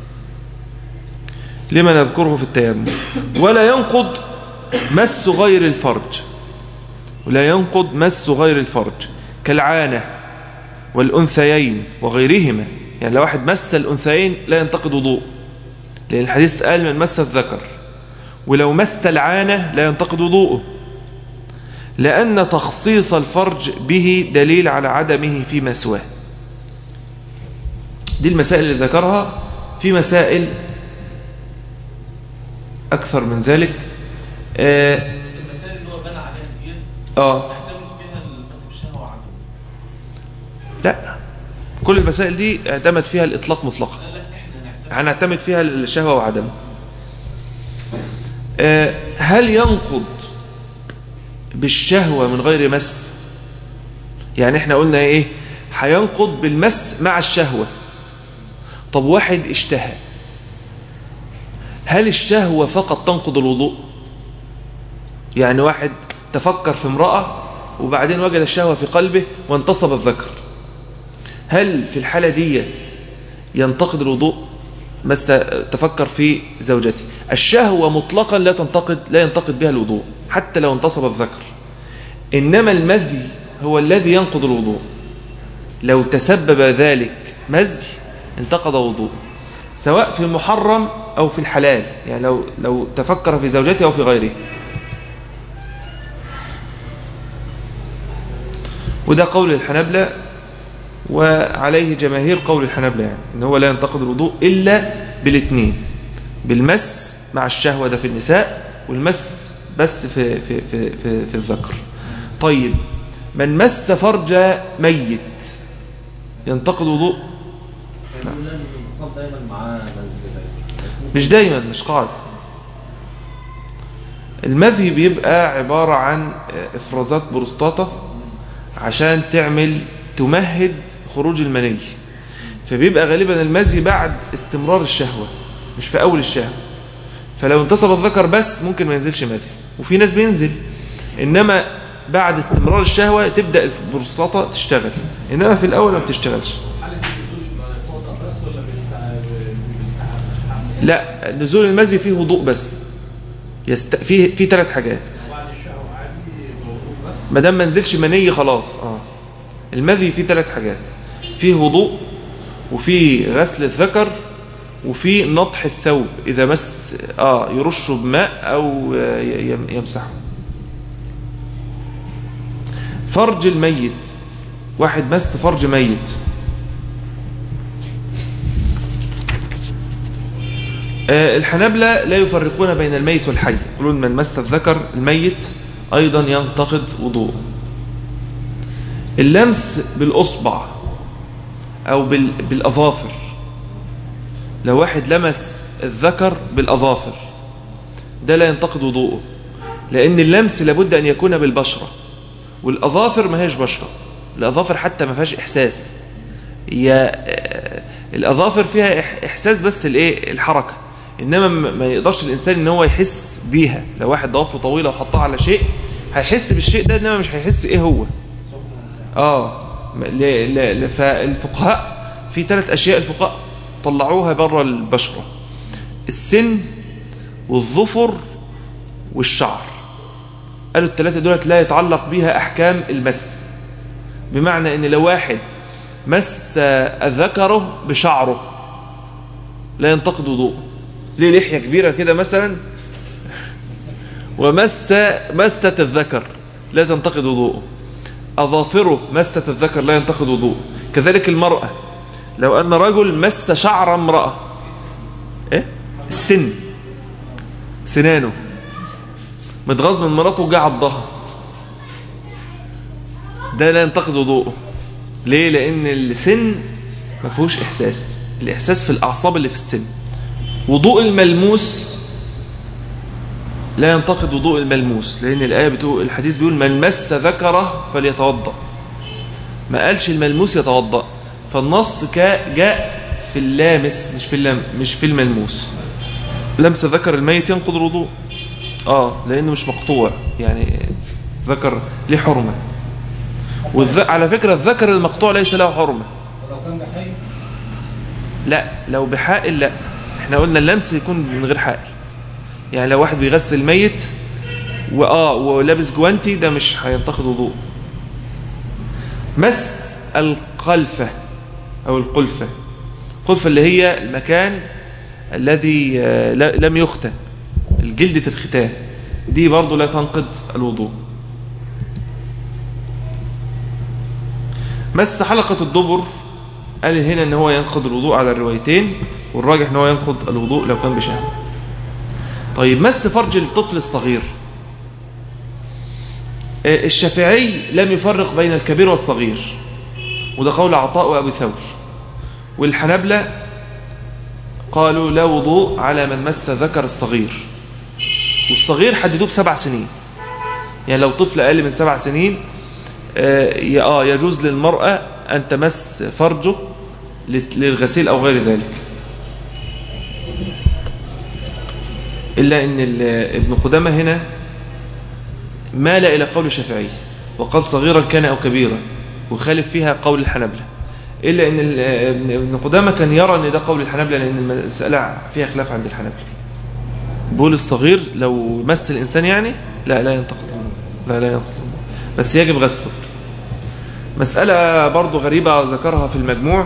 Speaker 1: لما نذكره في التيمم ولا ينقض مس غير الفرج ولا ينقض مس غير الفرج كالعانة والأنثيين وغيرهما يعني لو واحد مس الأنثيين لا ينتقد وضوء لأن الحديث قال من مس الذكر ولو مس العانة لا ينتقد وضوءه لأن تخصيص الفرج به دليل على عدمه فيما سواه دي المسائل اللي ذكرها في مسائل أكثر من ذلك آه,
Speaker 2: بس المسائل اللي هو بنى عليها اليد
Speaker 1: آه
Speaker 2: اعتمد فيها المس بالشهوه وعدم
Speaker 1: لا كل المسائل دي اعتمد فيها الإطلاق مطلقا
Speaker 2: لا لا احنا نعتمد
Speaker 1: هنعتمد فيها الشهوة وعدمه آه هل ينقض بالشهوة من غير مس يعني احنا قلنا ايه هينقض بالمس مع الشهوة طب واحد اشتهى هل الشهوة فقط تنقض الوضوء يعني واحد تفكر في امرأة وبعدين وجد الشهوة في قلبه وانتصب الذكر هل في الحالة دي ينتقد الوضوء مس تفكر في زوجته الشهوة مطلقا لا تنتقد لا ينتقد بها الوضوء حتى لو انتصب الذكر إنما المذي هو الذي ينقض الوضوء لو تسبب ذلك مزي انتقض وضوء سواء في المحرم أو في الحلال يعني لو, لو تفكر في زوجته أو في غيره وده قول الحنبلة وعليه جماهير قول الحنبلة يعني إن هو لا ينتقد الوضوء إلا بالاثنين بالمس مع الشهوة ده في النساء والمس بس في, في, في, في, في الذكر طيب من مس فرج ميت ينتقد وضوء
Speaker 3: بيقول لازم الانتصاب دايما معاه مزج دايما
Speaker 1: مش دايما مش قاعدة المذي بيبقى عبارة عن افرازات بروستاتا عشان تعمل تمهد خروج المني فبيبقى غالبا المزي بعد استمرار الشهوة مش في أول الشهوة فلو انتصب الذكر بس ممكن ما ينزلش مذي وفي ناس بينزل إنما بعد استمرار الشهوة تبدأ البروستاتا تشتغل إنما في الأول ما بتشتغلش
Speaker 2: حالة النزول يبقى نقطة بس ولا بيستع- بيستحمل
Speaker 1: لا نزول المزي فيه وضوء بس يست... فيه في ثلاث حاجات
Speaker 2: وبعد الشهوة عادي موضوع بس
Speaker 1: ما دام ما نزلش مني خلاص اه المذي فيه ثلاث حاجات فيه وضوء وفيه غسل الذكر وفيه نطح الثوب اذا مس اه يرشه بماء او آه، ي- يم- يمسحه فرج الميت واحد مس فرج ميت آه، الحنابلة لا يفرقون بين الميت والحي يقولون من مس الذكر الميت أيضا ينتقد وضوءه اللمس بالأصبع أو بال- بالأظافر لو واحد لمس الذكر بالأظافر ده لا ينتقد وضوءه لأن اللمس لابد أن يكون بالبشرة والأظافر ما هيش بشرة الأظافر حتى ما فيهاش إحساس هي آه، الأظافر فيها إح- إحساس بس الإيه الحركة إنما ما ما يقدرش الإنسان إن هو يحس بيها لو واحد ضوافره طويلة وحطها على شيء هيحس بالشيء ده إنما مش هيحس إيه هو آه م- ل- ل- ل- فالفقهاء في ثلاث أشياء الفقهاء طلعوها بره البشرة السن والظفر والشعر قالوا الثلاثة دولت لا يتعلق بها أحكام المس بمعنى ان لو واحد مس ذكره بشعره لا ينتقد وضوءه ليه لحية كبيرة كده مثلا ومس مست الذكر لا تنتقد وضوءه أظافره مست الذكر لا ينتقد وضوءه كذلك المرأة لو أن رجل مس شعر امرأة إيه؟ السن سنانه متغاظ من مراته وجع عضها ده لا ينتقد وضوءه ليه لان السن ما فيهوش احساس الاحساس في الاعصاب اللي في السن وضوء الملموس لا ينتقد وضوء الملموس لان الايه بتقول الحديث بيقول من مس ذكره فليتوضا ما قالش الملموس يتوضا فالنص كا- جاء في اللامس مش في اللم مش في الملموس لمس ذكر الميت ينقض الوضوء اه لانه مش مقطوع يعني ذكر ليه حرمه والذ... على فكره الذكر المقطوع ليس له حرمه
Speaker 3: ولو كان بحي
Speaker 1: لا لو بحائل لا احنا قلنا اللمس يكون من غير حائل يعني لو واحد بيغسل الميت واه ولابس جوانتي ده مش هينتقد وضوء مس القلفة او القلفة القلفة اللي هي المكان الذي آه، لا- لم يختن الجلدة الختان دي برضو لا تنقض الوضوء مس حلقة الدبر قال هنا ان هو ينقض الوضوء على الروايتين والراجح ان هو ينقض الوضوء لو كان بشهوة طيب مس فرج الطفل الصغير آه، الشافعي لم يفرق بين الكبير والصغير وده قول عطاء وابي ثور والحنبلة قالوا لا وضوء على من مس ذكر الصغير والصغير حددوه بسبع سنين يعني لو طفل أقل من سبع سنين آه، ي- آه يجوز للمرأة أن تمس فرجه لت- للغسيل أو غير ذلك إلا أن ال- ابن قدامة هنا مال إلى قول الشافعي وقال صغيرا كان أو كبيرا وخالف فيها قول الحنبلة إلا أن ال- ابن ابن قدامة كان يرى أن ده قول الحنبلة لأن المسألة فيها خلاف عند الحنبلة بول الصغير لو مس الإنسان يعني لا لا ينتقد لا لا ينتقد بس يجب غسله مسألة برضو غريبة ذكرها في المجموع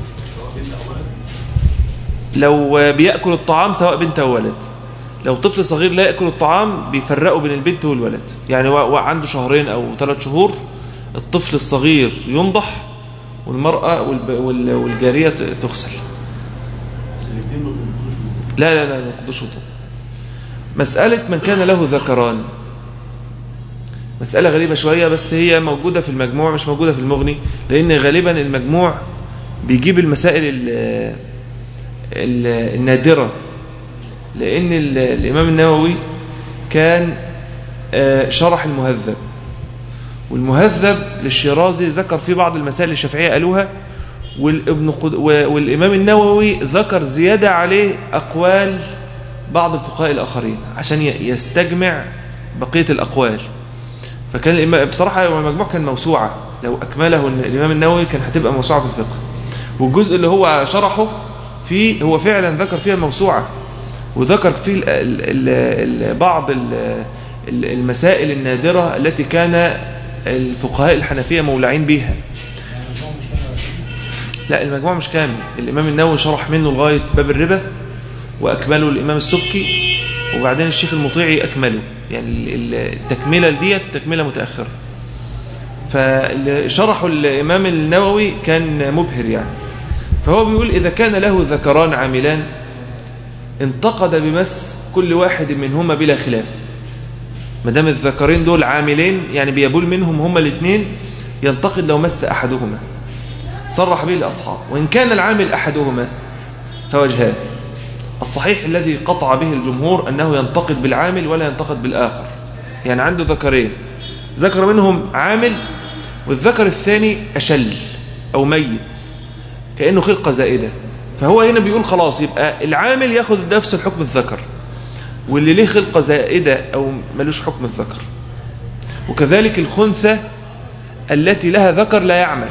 Speaker 1: لو بيأكل الطعام سواء بنت أو ولد لو طفل صغير لا يأكل الطعام بيفرقوا بين البنت والولد يعني و- و- عنده شهرين أو ثلاث شهور الطفل الصغير ينضح والمرأة والب- وال- والجارية ت- تغسل
Speaker 4: بس الاثنين ما بينقضوش وضوء.
Speaker 1: لا لا لا ما ينقضوش وضوء مسألة من كان له ذكران مسألة غريبة شوية بس هي موجودة في المجموع مش موجودة في المغني لأن غالبا المجموع بيجيب المسائل ال ال النادرة لأن ال- الإمام النووي كان آه، شرح المهذب والمهذب للشيرازي ذكر فيه بعض المسائل اللي الشافعية قالوها والابن قد... و- والإمام النووي ذكر زيادة عليه أقوال بعض الفقهاء الآخرين عشان ي- يستجمع بقية الأقوال فكان الإمام بصراحة المجموع كان موسوعة لو أكمله الإمام النووي كان هتبقى موسوعة في الفقه والجزء اللي هو شرحه فيه هو فعلا ذكر فيها موسوعة وذكر فيه ال ال ال بعض ال ال المسائل النادرة التي كان الفقهاء الحنفية مولعين بيها لا المجموع مش كامل الإمام النووي شرح منه لغاية باب الربا وأكمله الإمام السبكي وبعدين الشيخ المطيعي أكمله يعني ال- ال- التكملة ديت تكملة متأخرة فاللي شرحه الإمام النووي كان مبهر يعني فهو بيقول إذا كان له ذكران عاملان انتقد بمس كل واحد منهما بلا خلاف ما دام الذكرين دول عاملين يعني بيبول منهم هما الاثنين ينتقد لو مس أحدهما صرح به الأصحاب وإن كان العامل أحدهما فوجهان الصحيح الذي قطع به الجمهور أنه ينتقد بالعامل ولا ينتقد بالآخر يعني عنده ذكرين ذكر منهم عامل والذكر الثاني أشل أو ميت كأنه خلقة زائدة فهو هنا بيقول خلاص يبقى العامل ياخذ نفس الحكم الذكر واللي ليه خلقة زائدة أو ملوش حكم الذكر وكذلك الخنثى التي لها ذكر لا يعمل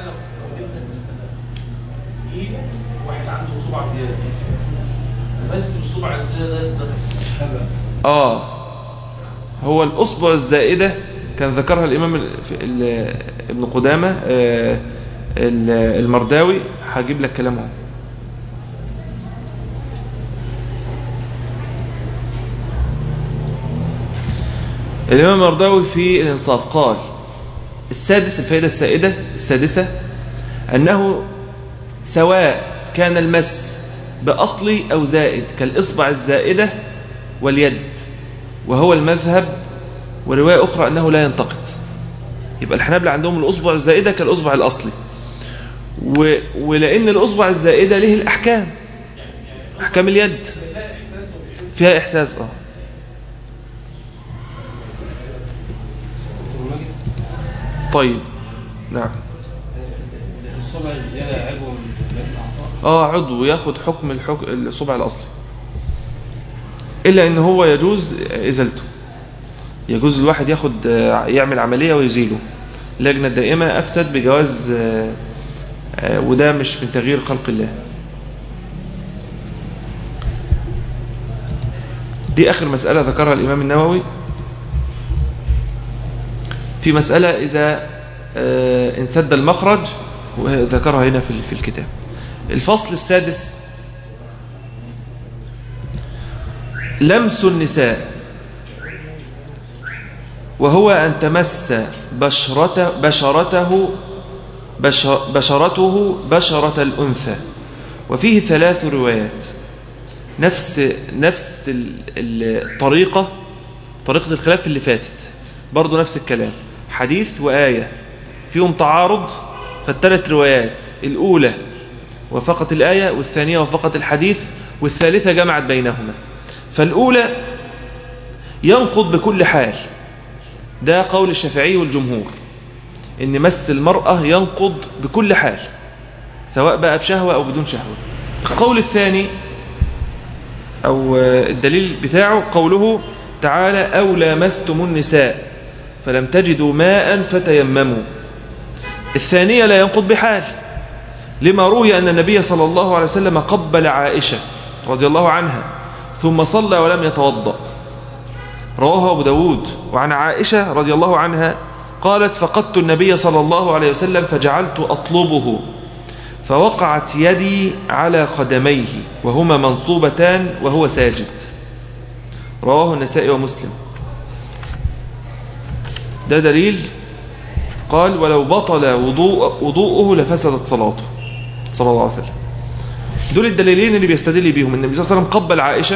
Speaker 2: واحد عنده صبع زياده بس بالصبع الزياده ده سبب
Speaker 1: آه هو الأصبع الزائدة كان ذكرها الإمام ال- في ال- ابن قدامة آه، ال- المرداوي هجيب لك كلامه الإمام المرداوي في الإنصاف قال السادس الفائدة السائدة السادسة أنه سواء كان المس بأصلي أو زائد كالإصبع الزائدة واليد وهو المذهب ورواية أخرى أنه لا ينتقد يبقى الحنابلة عندهم الأصبع الزائدة كالأصبع الأصلي و... ولأن الأصبع الزائدة له الأحكام أحكام اليد فيها إحساس آه طيب نعم
Speaker 2: الصبع الزياده عيبه من الاعضاء
Speaker 1: اه عضو ياخد حكم الحكم الصبع الاصلي الا ان هو يجوز ازالته يجوز الواحد ياخد آه، يعمل عمليه ويزيله اللجنه الدائمه افتت بجواز آه، آه، وده مش من تغيير خلق الله دي اخر مساله ذكرها الامام النووي في مساله اذا آه، انسد المخرج وذكرها هنا في في الكتاب الفصل السادس لمس النساء وهو أن تمس بشرته بشرته بشر بشرته بشرة الأنثى وفيه ثلاث روايات نفس نفس ال- الطريقة طريقة الخلاف اللي فاتت برضو نفس الكلام حديث وآية فيهم تعارض فالثلاث روايات الأولى وفقت الآية والثانية وفقت الحديث والثالثة جمعت بينهما فالأولى ينقض بكل حال ده قول الشافعي والجمهور إن مس المرأة ينقض بكل حال سواء بقى بشهوة أو بدون شهوة القول الثاني أو الدليل بتاعه قوله تعالى أو لامستم النساء فلم تجدوا ماء فتيمموا الثانية لا ينقض بحال لما روي أن النبي صلى الله عليه وسلم قبل عائشة رضي الله عنها ثم صلى ولم يتوضأ رواه أبو داود وعن عائشة رضي الله عنها قالت فقدت النبي صلى الله عليه وسلم فجعلت أطلبه فوقعت يدي على قدميه وهما منصوبتان وهو ساجد رواه النسائي ومسلم ده دليل قال ولو بطل وضوء وضوءه لفسدت صلاته صلى الله عليه وسلم دول الدليلين اللي بيستدل بيهم النبي صلى الله عليه وسلم قبل عائشة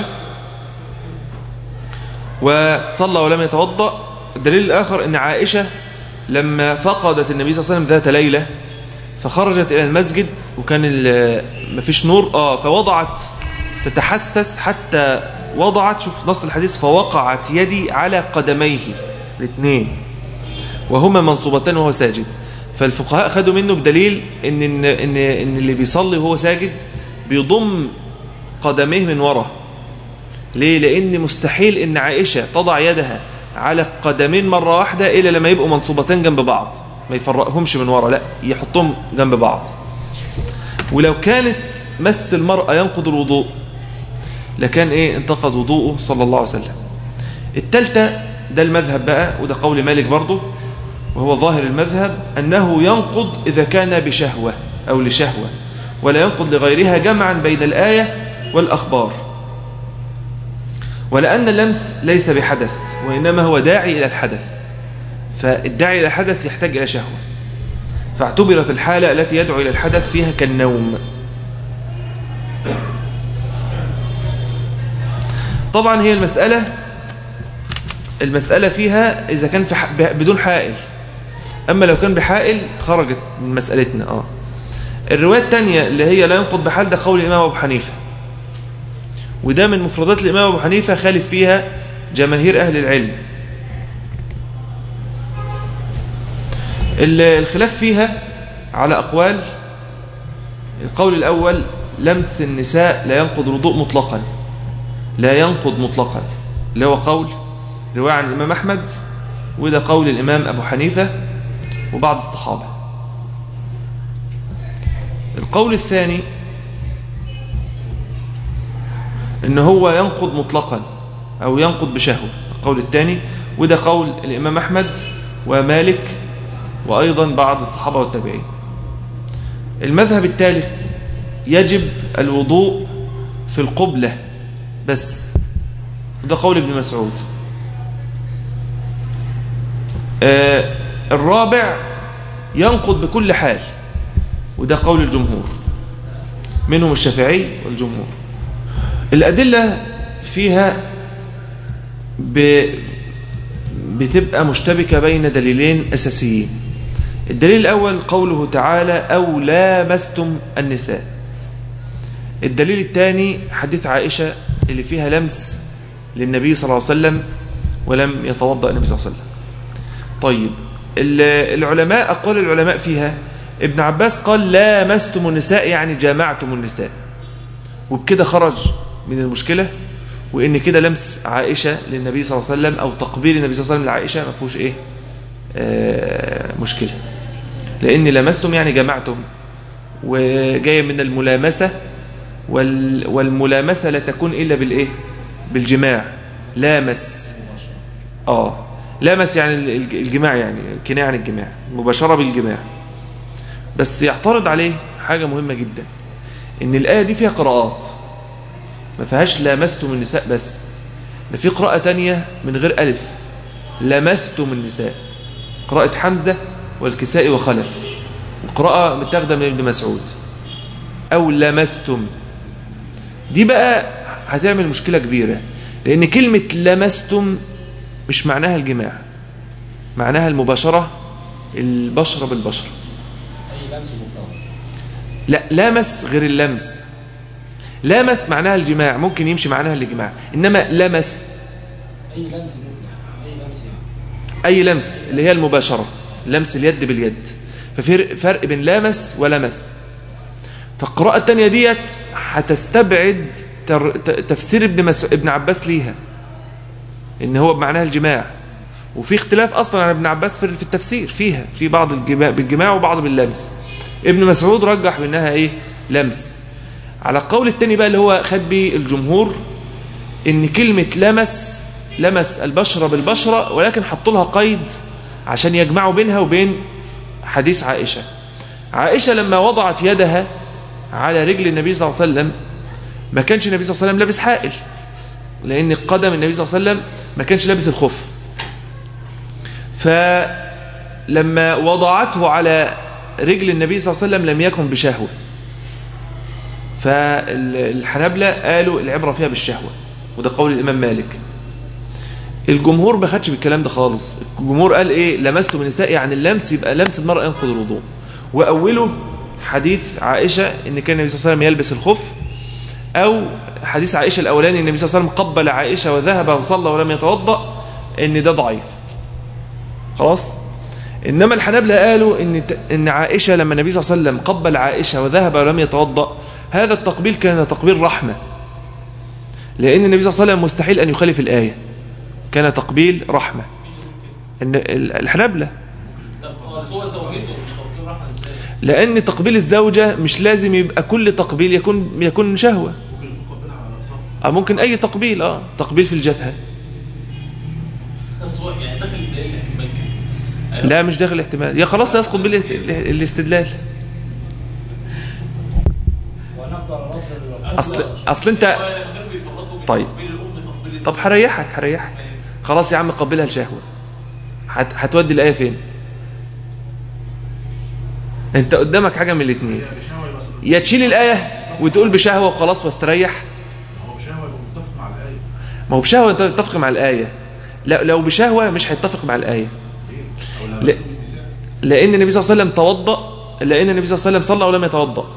Speaker 1: وصلى ولم يتوضأ الدليل الآخر أن عائشة لما فقدت النبي صلى الله عليه وسلم ذات ليلة فخرجت إلى المسجد وكان ال- مفيش نور آه فوضعت تتحسس حتى وضعت شوف نص الحديث فوقعت يدي على قدميه الاثنين وهما منصوبتان وهو ساجد فالفقهاء خدوا منه بدليل ان ان ان, إن اللي بيصلي وهو ساجد بيضم قدميه من ورا ليه لان مستحيل ان عائشه تضع يدها على قدمين مره واحده الا لما يبقوا منصوبتين جنب بعض ما يفرقهمش من ورا لا يحطهم جنب بعض ولو كانت مس المرأة ينقض الوضوء لكان ايه انتقد وضوءه صلى الله عليه وسلم التالتة ده المذهب بقى وده قول مالك برضه وهو ظاهر المذهب أنه ينقض إذا كان بشهوة أو لشهوة ولا ينقض لغيرها جمعا بين الآية والأخبار ولأن اللمس ليس بحدث وإنما هو داعي إلى الحدث فالداعي إلى الحدث يحتاج إلى شهوة فاعتبرت الحالة التي يدعو إلى الحدث فيها كالنوم طبعا هي المسألة المسألة فيها إذا كان في ح... بدون حائل أما لو كان بحائل خرجت من مسألتنا آه. الرواية الثانية اللي هي لا ينقض بحال ده قول الإمام أبو حنيفة وده من مفردات الإمام أبو حنيفة خالف فيها جماهير أهل العلم الخلاف فيها على أقوال القول الأول لمس النساء لا ينقض الوضوء مطلقا لا ينقض مطلقا اللي هو قول رواية عن الإمام أحمد وده قول الإمام أبو حنيفة وبعض الصحابة القول الثاني إن هو ينقض مطلقا أو ينقض بشهوة القول الثاني وده قول الإمام أحمد ومالك وأيضا بعض الصحابة والتابعين المذهب الثالث يجب الوضوء في القبلة بس وده قول ابن مسعود آه الرابع ينقض بكل حال وده قول الجمهور منهم الشافعي والجمهور الأدلة فيها ب... بتبقى مشتبكة بين دليلين أساسيين الدليل الأول قوله تعالى أو لامستم النساء الدليل الثاني حديث عائشة اللي فيها لمس للنبي صلى الله عليه وسلم ولم يتوضأ النبي صلى الله عليه وسلم طيب العلماء أقوال العلماء فيها ابن عباس قال لامستم النساء يعني جامعتم النساء وبكده خرج من المشكلة وإن كده لمس عائشة للنبي صلى الله عليه وسلم أو تقبيل النبي صلى الله عليه وسلم لعائشة ما فيهوش إيه آه مشكلة لأن لمستم يعني جمعتم وجاية من الملامسة وال والملامسة لا تكون إلا بالإيه بالجماع لامس آه لامس يعني الجماع يعني كناية عن الجماع مباشرة بالجماع بس يعترض عليه حاجة مهمة جدا إن الآية دي فيها قراءات ما فيهاش لامستم النساء بس ده في قراءة تانية من غير ألف لمستم النساء قراءة حمزة والكساء وخلف وقراءة متاخدة من ابن مسعود أو لمستم دي بقى هتعمل مشكلة كبيرة لأن كلمة لمستم مش معناها الجماع معناها المباشرة البشرة بالبشرة
Speaker 3: أي لمس مطلق
Speaker 1: لا لامس غير اللمس لامس معناها الجماع ممكن يمشي معناها الجماع إنما لمس
Speaker 3: أي لمس أي لمس يعني
Speaker 1: أي لمس اللي هي المباشرة لمس اليد باليد ففي فرق بين لامس ولمس فالقراءة التانية ديت هتستبعد تر- ت- تفسير ابن, مس... ابن عباس ليها ان هو بمعناها الجماع وفي اختلاف اصلا عن ابن عباس في في التفسير فيها في بعض الجماع بالجماع وبعض باللمس ابن مسعود رجح بانها ايه لمس على القول الثاني بقى اللي هو خد بيه الجمهور ان كلمة لمس لمس البشرة بالبشرة ولكن حطوا لها قيد عشان يجمعوا بينها وبين حديث عائشة عائشة لما وضعت يدها على رجل النبي صلى الله عليه وسلم ما كانش النبي صلى الله عليه وسلم لابس حائل لأن قدم النبي صلى الله عليه وسلم ما كانش لابس الخف فلما وضعته على رجل النبي صلى الله عليه وسلم لم يكن بشهوة فالحنابلة قالوا العبرة فيها بالشهوة وده قول الإمام مالك الجمهور ما خدش بالكلام ده خالص الجمهور قال ايه لمستم النساء يعني اللمس يبقى لمس المرأة ينقض الوضوء وأوله حديث عائشة إن كان النبي صلى الله عليه وسلم يلبس الخف أو حديث عائشة الأولاني النبي صلى الله عليه وسلم قبل عائشة وذهب وصلى ولم يتوضأ إن ده ضعيف خلاص إنما الحنابلة قالوا إن, إن عائشة لما النبي صلى الله عليه وسلم قبل عائشة وذهب ولم يتوضأ هذا التقبيل كان تقبيل رحمة لأن النبي صلى الله عليه وسلم مستحيل أن يخالف الآية كان تقبيل رحمة إن الحنابلة
Speaker 2: طب خلاص هو زوجته مش تقبيل رحمه ازاي؟
Speaker 1: لأن تقبيل الزوجة مش لازم يبقى كل تقبيل يكون يكون شهوة
Speaker 4: ممكن نقبلها على صف
Speaker 1: أو ممكن أي تقبيل آه تقبيل في الجبهة
Speaker 2: بس هو يعني داخل الدليل احتمال كده
Speaker 1: لا مش داخل احتمال يا خلاص يسقط بالاستدلال
Speaker 3: وناخده على لفظ
Speaker 1: أصل أصل أنت
Speaker 2: هو لما كانوا بيفرقوا بين
Speaker 1: طيب.
Speaker 2: تقبيل الام تقبيل
Speaker 1: طب هريحك هريحك خلاص يا عم قبلها الشهوة هت- هتودي الآية فين انت قدامك حاجة من الاثنين
Speaker 4: هي بشهوة بس
Speaker 1: يا تشيل الآية وتقول بشهوة وخلاص واستريح
Speaker 4: هو بشهوة يبقى متفق مع الآية
Speaker 1: ما هو بشهوة انت تتفق مع الآية لا لو بشهوة مش هيتفق مع الآية
Speaker 4: ليه؟ أو
Speaker 1: لا.
Speaker 4: لا النساء
Speaker 1: لأن النبي صلى الله عليه وسلم توضأ لأن النبي صلى الله عليه وسلم صلى ولم يتوضأ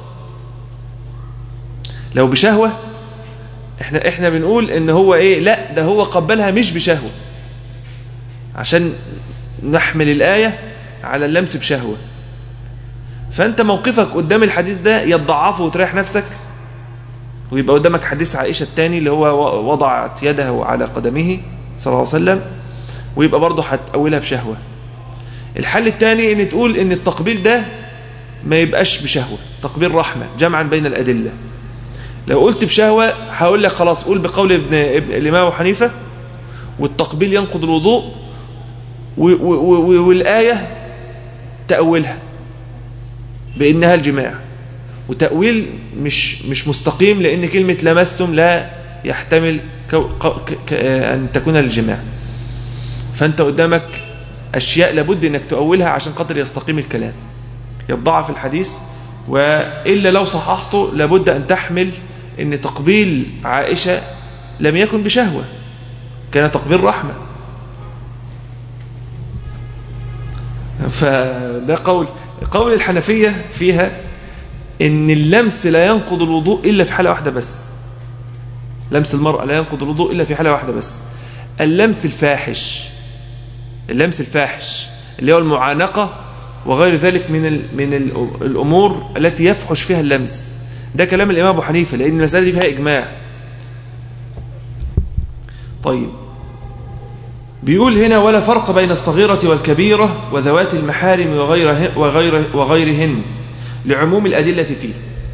Speaker 1: لو بشهوة احنا احنا بنقول ان هو ايه لا ده هو قبلها مش بشهوة عشان نحمل الآية على اللمس بشهوة فأنت موقفك قدام الحديث ده يتضعفه وتريح نفسك ويبقى قدامك حديث عائشة الثاني اللي هو وضعت يده على قدمه صلى الله عليه وسلم ويبقى برضه هتأولها بشهوة الحل الثاني ان تقول ان التقبيل ده ما يبقاش بشهوة تقبيل رحمة جمعا بين الأدلة لو قلت بشهوة هقول لك خلاص قول بقول ابن, ابن الإمام أبو حنيفة والتقبيل ينقض الوضوء و- و- و- والآية تأولها بأنها الجماع وتأويل مش مش مستقيم لأن كلمة لمستم لا يحتمل كو ق- ك- ك- أن تكون الجماع فأنت قدامك أشياء لابد أنك تؤولها عشان خاطر يستقيم الكلام يضعف الحديث وإلا لو صححته لابد أن تحمل أن تقبيل عائشة لم يكن بشهوة كان تقبيل رحمة فده قول قول الحنفية فيها ان اللمس لا ينقض الوضوء إلا في حالة واحدة بس لمس المرأة لا ينقض الوضوء إلا في حالة واحدة بس اللمس الفاحش اللمس الفاحش اللي هو المعانقة وغير ذلك من ال من ال الأمور التي يفحش فيها اللمس ده كلام الإمام أبو حنيفة لأن المسألة دي فيها إجماع طيب بيقول هنا ولا فرق بين الصغيرة والكبيرة وذوات المحارم وغيره وغيره وغيرهن لعموم الأدلة فيه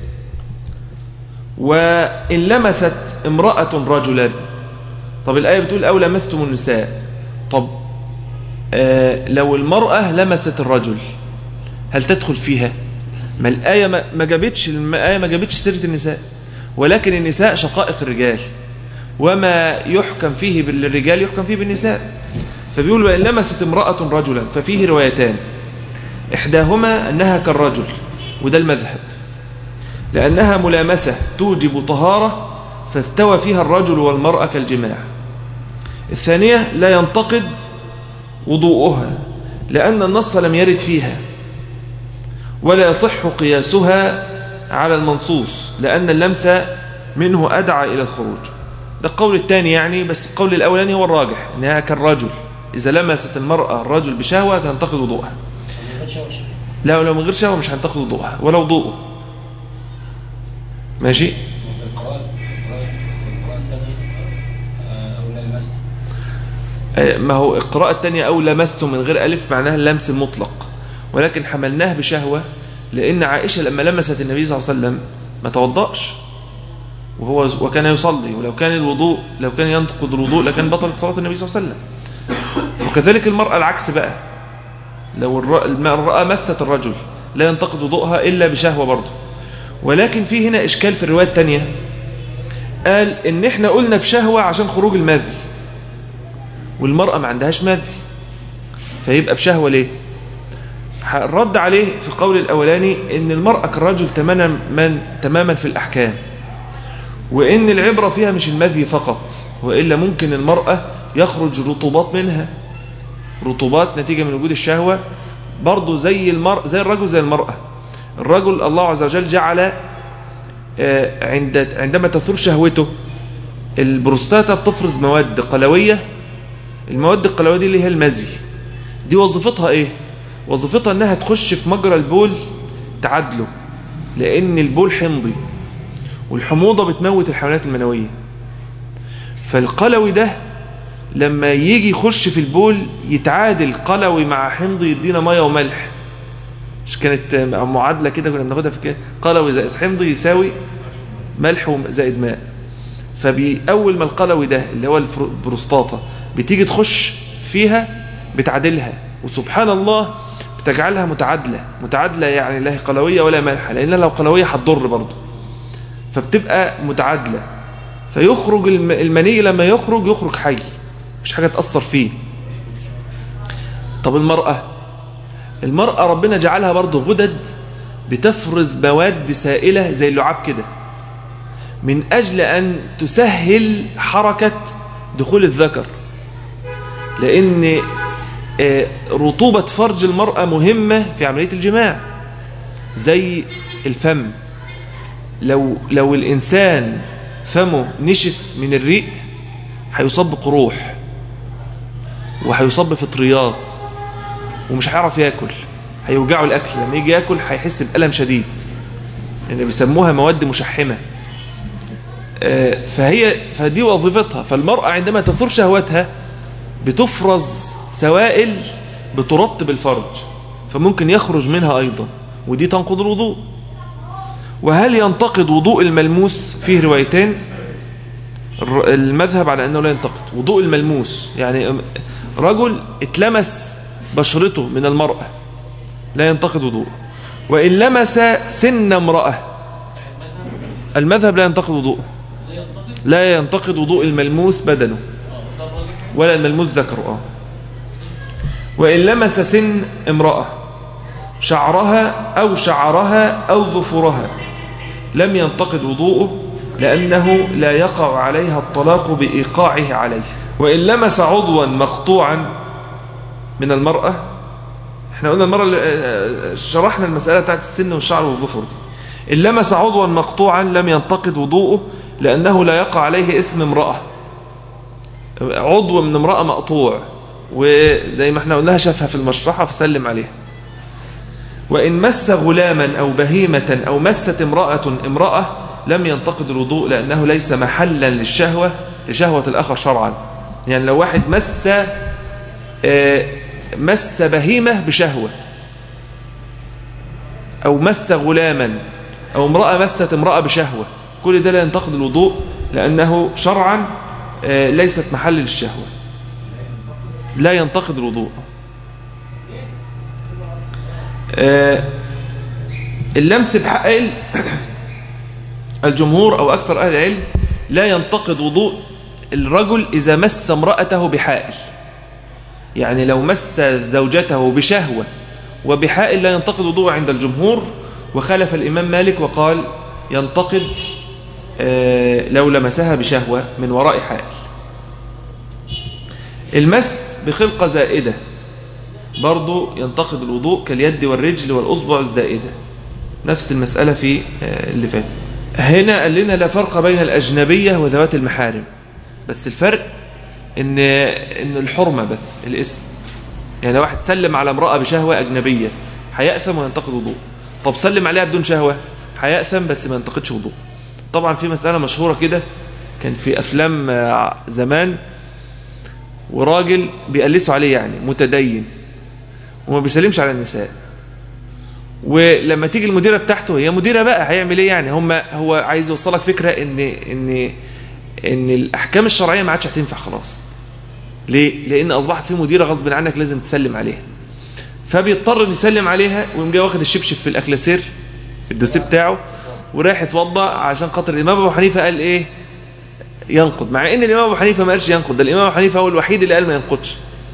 Speaker 1: وإن لمست امرأة رجلا طب الآية بتقول أو لمستم النساء طب آه لو المرأة لمست الرجل هل تدخل فيها ما الآية ما ما جابتش الآية ما جابتش سيرة النساء ولكن النساء شقائق الرجال وما يحكم فيه بالرجال يحكم فيه بالنساء فبيقول وإن لمست امرأة رجلا ففيه روايتان إحداهما أنها كالرجل وده المذهب لأنها ملامسة توجب طهارة فاستوى فيها الرجل والمرأة كالجماع الثانية لا ينتقد وضوءها لأن النص لم يرد فيها ولا يصح قياسها على المنصوص لأن اللمس منه أدعى إلى الخروج ده القول الثاني يعني بس القول الأولاني هو الراجح إنها كالرجل إذا لمست المرأة الرجل بشهوة تنتقد وضوءها لا لو من غير شهوة مش هنتقد وضوءها ولا وضوءه ماشي
Speaker 3: القراءة القراءة الثانية أو لا المسح
Speaker 1: آه، ما هو القراءة الثانية أو لمسته من غير ألف معناها اللمس المطلق ولكن حملناه بشهوة لأن عائشة لما لمست النبي صلى الله عليه وسلم ما توضأش وهو وكان يصلي ولو كان الوضوء لو كان ينتقد الوضوء لكان بطلت صلاة النبي صلى الله عليه وسلم وكذلك المرأة العكس بقى لو الر- المرأة مست الرجل لا ينتقد وضوءها إلا بشهوة برضه ولكن في هنا إشكال في الرواية الثانية قال إن إحنا قلنا بشهوة عشان خروج المذي والمرأة ما عندهاش مذي فيبقى بشهوة ليه الرد عليه في القول الأولاني إن المرأة كالرجل تماما تماما في الأحكام وإن العبرة فيها مش المذي فقط وإلا ممكن المرأة يخرج رطوبات منها رطوبات نتيجة من وجود الشهوة برضو زي المرء زي الرجل زي المرأة الرجل الله عز وجل جعل آه، عند عندما تثور شهوته البروستاتا بتفرز مواد قلوية المواد القلوية دي اللي هي المزي دي وظيفتها ايه وظيفتها انها تخش في مجرى البول تعادله لان البول حمضي والحموضة بتموت الحيوانات المنوية فالقلوي ده لما يجي يخش في البول يتعادل قلوي مع حمضي يدينا ميه وملح مش كانت معادله كده كنا بناخدها في كده قلوي زائد حمضي يساوي ملح زائد ماء فبأول ما القلوي ده اللي هو الفر- البروستاتا بتيجي تخش فيها بتعادلها وسبحان الله بتجعلها متعادلة متعادلة يعني لا هي قلوية ولا مالحة لأن لو قلوية هتضر برضه فبتبقى متعادلة فيخرج الم- المني لما يخرج يخرج حي مفيش حاجة تأثر فيه طب المرأة المرأة ربنا جعلها برضه غدد بتفرز مواد سائلة زي اللعاب كده من أجل أن تسهل حركة دخول الذكر لأن آه، رطوبة فرج المرأة مهمة في عملية الجماع زي الفم لو لو الإنسان فمه نشف من الريق هيصاب بقروح وهيصاب بفطريات ومش هيعرف ياكل هيوجعه الأكل لما يجي ياكل هيحس بألم شديد لأن بيسموها مواد مشحمة آه، فهي فدي وظيفتها فالمرأة عندما تثور شهوتها بتفرز سوائل بترطب الفرج فممكن يخرج منها أيضا ودي تنقض الوضوء وهل ينتقد وضوء الملموس فيه روايتين الر- المذهب على أنه لا ينتقد وضوء الملموس يعني رجل اتلمس بشرته من المرأة لا ينتقد وضوء وإن لمس سن امرأة المذهب لا ينتقد وضوءه لا ينتقد وضوء الملموس بدنه ولا الملموس ذكره آه. وإن لمس سن امرأة شعرها أو شعرها أو ظفرها لم ينتقد وضوءه لأنه لا يقع عليها الطلاق بإيقاعه عليه وإن لمس عضوا مقطوعا من المرأة احنا قلنا المرة اللي آه، شرحنا المسألة بتاعت السن والشعر والظفر دي إن لمس عضوا مقطوعا لم ينتقد وضوءه لأنه لا يقع عليه اسم امرأة عضو من امرأة مقطوع وزي ما احنا قلناها شافها في المشرحة فسلم عليها وإن مس غلاما أو بهيمة أو مست امرأة امرأة لم ينتقد الوضوء لأنه ليس محلا للشهوة لشهوة الآخر شرعا يعني لو واحد مس آه، مس بهيمة بشهوة أو مس غلاما أو امرأة مست امرأة بشهوة كل ده لا ينتقد الوضوء لأنه شرعا آه، ليست محل للشهوة لا ينتقد الوضوء آه، اللمس بحائل الجمهور أو أكثر أهل العلم لا ينتقد وضوء الرجل إذا مس امرأته بحائل يعني لو مس زوجته بشهوة وبحائل لا ينتقد وضوءه عند الجمهور وخالف الإمام مالك وقال ينتقد آه، لو لمسها بشهوة من وراء حائل المس بخلقة زائدة برضو ينتقد الوضوء كاليد والرجل والأصبع الزائدة نفس المسألة في آه، اللي فاتت هنا قال لنا لا فرق بين الأجنبية وذوات المحارم بس الفرق إن, إن الحرمة بس الاسم يعني لو واحد سلم على امرأة بشهوة أجنبية هيأثم وينتقد وضوء طب سلم عليها بدون شهوة هيأثم بس ما ينتقدش وضوء طبعا في مسألة مشهورة كده كان في أفلام آه، زمان وراجل بيقلسوا عليه يعني متدين وما بيسلمش على النساء ولما تيجي المديره بتاعته هي مديره بقى هيعمل ايه يعني هم هو عايز يوصلك فكره ان ان ان الاحكام الشرعيه ما عادش هتنفع خلاص ليه لان اصبحت في مديره غصب عنك لازم تسلم عليها فبيضطر إنه يسلم عليها ويقوم جاي واخد الشبشب في الاكلاسير الدوسيه بتاعه ورايح يتوضا عشان خاطر الامام ابو حنيفه قال ايه ينقض مع ان الامام ابو حنيفه ما قالش ينقض ده الامام ابو حنيفه هو الوحيد اللي قال ما ينقضش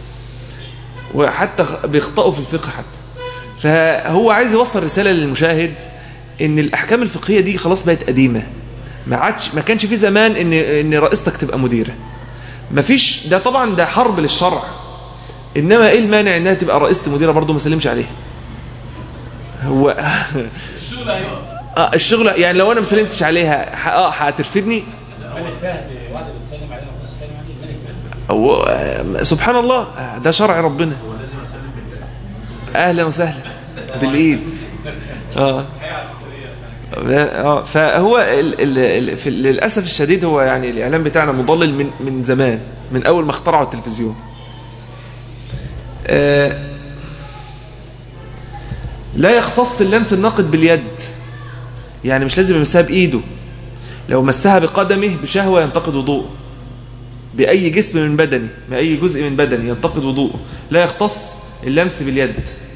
Speaker 1: وحتى بيخطئوا في الفقه حتى فهو عايز يوصل رسالة للمشاهد ان الاحكام الفقهية دي خلاص بقت قديمة ما عادش ما كانش في زمان ان ان رئيستك تبقى مديرة ما فيش ده طبعا ده حرب للشرع انما ايه المانع انها تبقى رئيسة مديرة برضه ما سلمش عليها هو
Speaker 2: الشغل هيقف
Speaker 1: اه الشغل يعني لو انا ما سلمتش عليها ح- اه هترفدني
Speaker 5: الملك فهد واحدة بتسلم علينا وخصوصا تسلم عليه الملك فهد
Speaker 1: هو آه، سبحان الله آه، ده شرع ربنا
Speaker 4: هو لازم اسلم بالايد
Speaker 1: اهلا وسهلا بالايد اه اه فهو ال ال ال في للاسف الشديد هو يعني الاعلام بتاعنا مضلل من من زمان من اول ما اخترعوا التلفزيون آه لا يختص اللمس الناقد باليد يعني مش لازم يمسها بايده لو مسها بقدمه بشهوه ينتقد وضوءه باي جسم من بدنه باي جزء من بدنه ينتقد وضوءه لا يختص اللمس باليد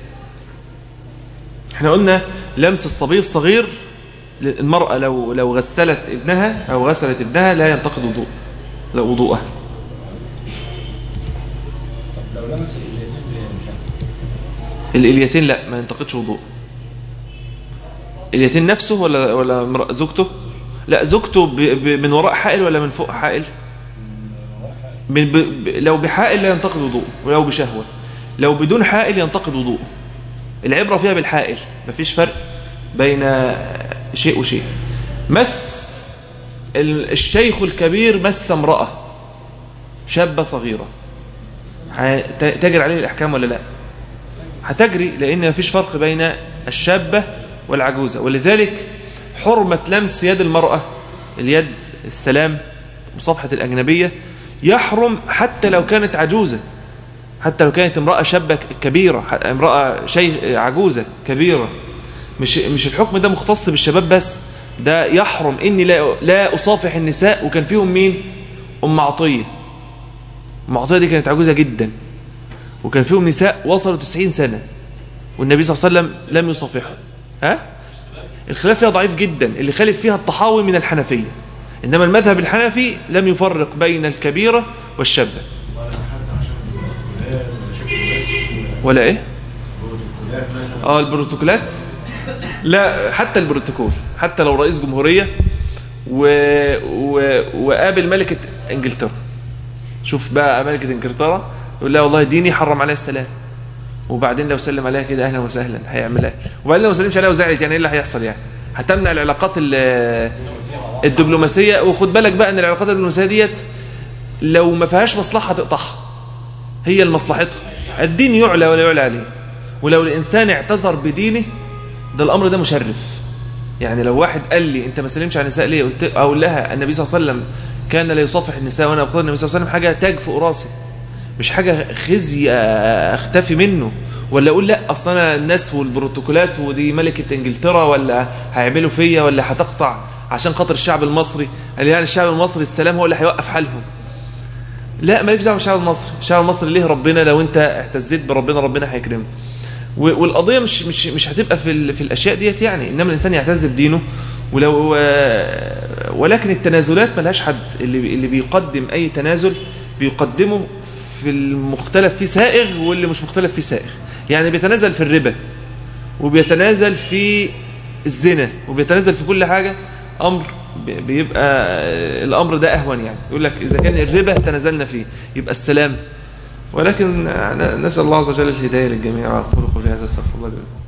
Speaker 1: احنا قلنا لمس الصبي الصغير المرأة لو لو غسلت ابنها أو غسلت ابنها لا ينتقد وضوء لا وضوءها
Speaker 5: طب لو لمس الإيدين مش
Speaker 1: الإليتين لا ما ينتقدش وضوء اليتين نفسه ولا ولا امرأة- زوجته لا زوجته ب ب من وراء حائل ولا من فوق حائل من ب ب لو بحائل لا ينتقد وضوء ولو بشهوة لو بدون حائل ينتقد وضوء العبرة فيها بالحائل مفيش فرق بين شيء وشيء مس ال- الشيخ الكبير مس امرأة شابة صغيرة ه- ت- تجري عليه الأحكام ولا لا هتجري لأن مفيش فرق بين الشابة والعجوزة ولذلك حرمة لمس يد المرأة اليد السلام مصافحة الأجنبية يحرم حتى لو كانت عجوزة حتى لو كانت امرأة شابة كبيرة ح- امرأة شيخ عجوزة كبيرة مش مش الحكم ده مختص بالشباب بس ده يحرم اني لا لا اصافح النساء وكان فيهم مين ام عطيه ام عطيه دي كانت عجوزه جدا وكان فيهم نساء وصلوا 90 سنه والنبي صلى الله عليه وسلم لم يصافحهم ها الخلاف فيها ضعيف جدا اللي خالف فيها الطحاوي من الحنفيه انما المذهب الحنفي لم يفرق بين الكبيره والشابه
Speaker 4: ولا حتى عشان البروتوكولات ولا شكل بس
Speaker 1: ولا ايه
Speaker 4: البروتوكولات مثلا
Speaker 1: اه البروتوكولات لا حتى البروتوكول حتى لو رئيس جمهورية و... و... وقابل ملكة انجلترا شوف بقى ملكة انجلترا يقول لها والله ديني حرم عليها السلام وبعدين لو سلم عليها كده اهلا وسهلا هيعملها وبعدين لو ما سلمش عليها وزعلت يعني ايه اللي هيحصل يعني هتمنع العلاقات ال- الدبلوماسية وخد بالك بقى ان العلاقات الدبلوماسية ديت لو ما فيهاش مصلحة تقطعها هي لمصلحتها الدين يعلى ولا يعلى عليه ولو الإنسان اعتذر بدينه ده الأمر ده مشرف يعني لو واحد قال لي أنت ما سلمش على النساء ليه قلت أقول لها النبي صلى الله عليه وسلم كان لا يصافح النساء وأنا أقول النبي صلى الله عليه وسلم حاجة تاج فوق راسي مش حاجة خزي أختفي منه ولا أقول لا أصل أنا الناس والبروتوكولات ودي ملكة إنجلترا ولا هيعملوا فيا ولا هتقطع عشان خاطر الشعب المصري قال يعني الشعب المصري السلام هو اللي هيوقف حالهم لا مالكش دعوه بالشعب المصري الشعب المصري ليه ربنا لو انت اعتزيت بربنا ربنا هيكرمك و- والقضيه مش مش مش هتبقى في ال- في الاشياء ديت يعني انما الانسان يعتز بدينه ولو آه، ولكن التنازلات ملهاش حد اللي بي- اللي بيقدم اي تنازل بيقدمه في المختلف فيه سائغ واللي مش مختلف فيه سائغ يعني بيتنازل في الربا وبيتنازل في الزنا وبيتنازل في كل حاجه امر بي- بيبقى الامر ده اهون يعني يقول لك اذا كان الربا تنازلنا فيه يبقى السلام ولكن نسال الله عز وجل الهدايه للجميع واقول قولي هذا استغفر الله لي ولكم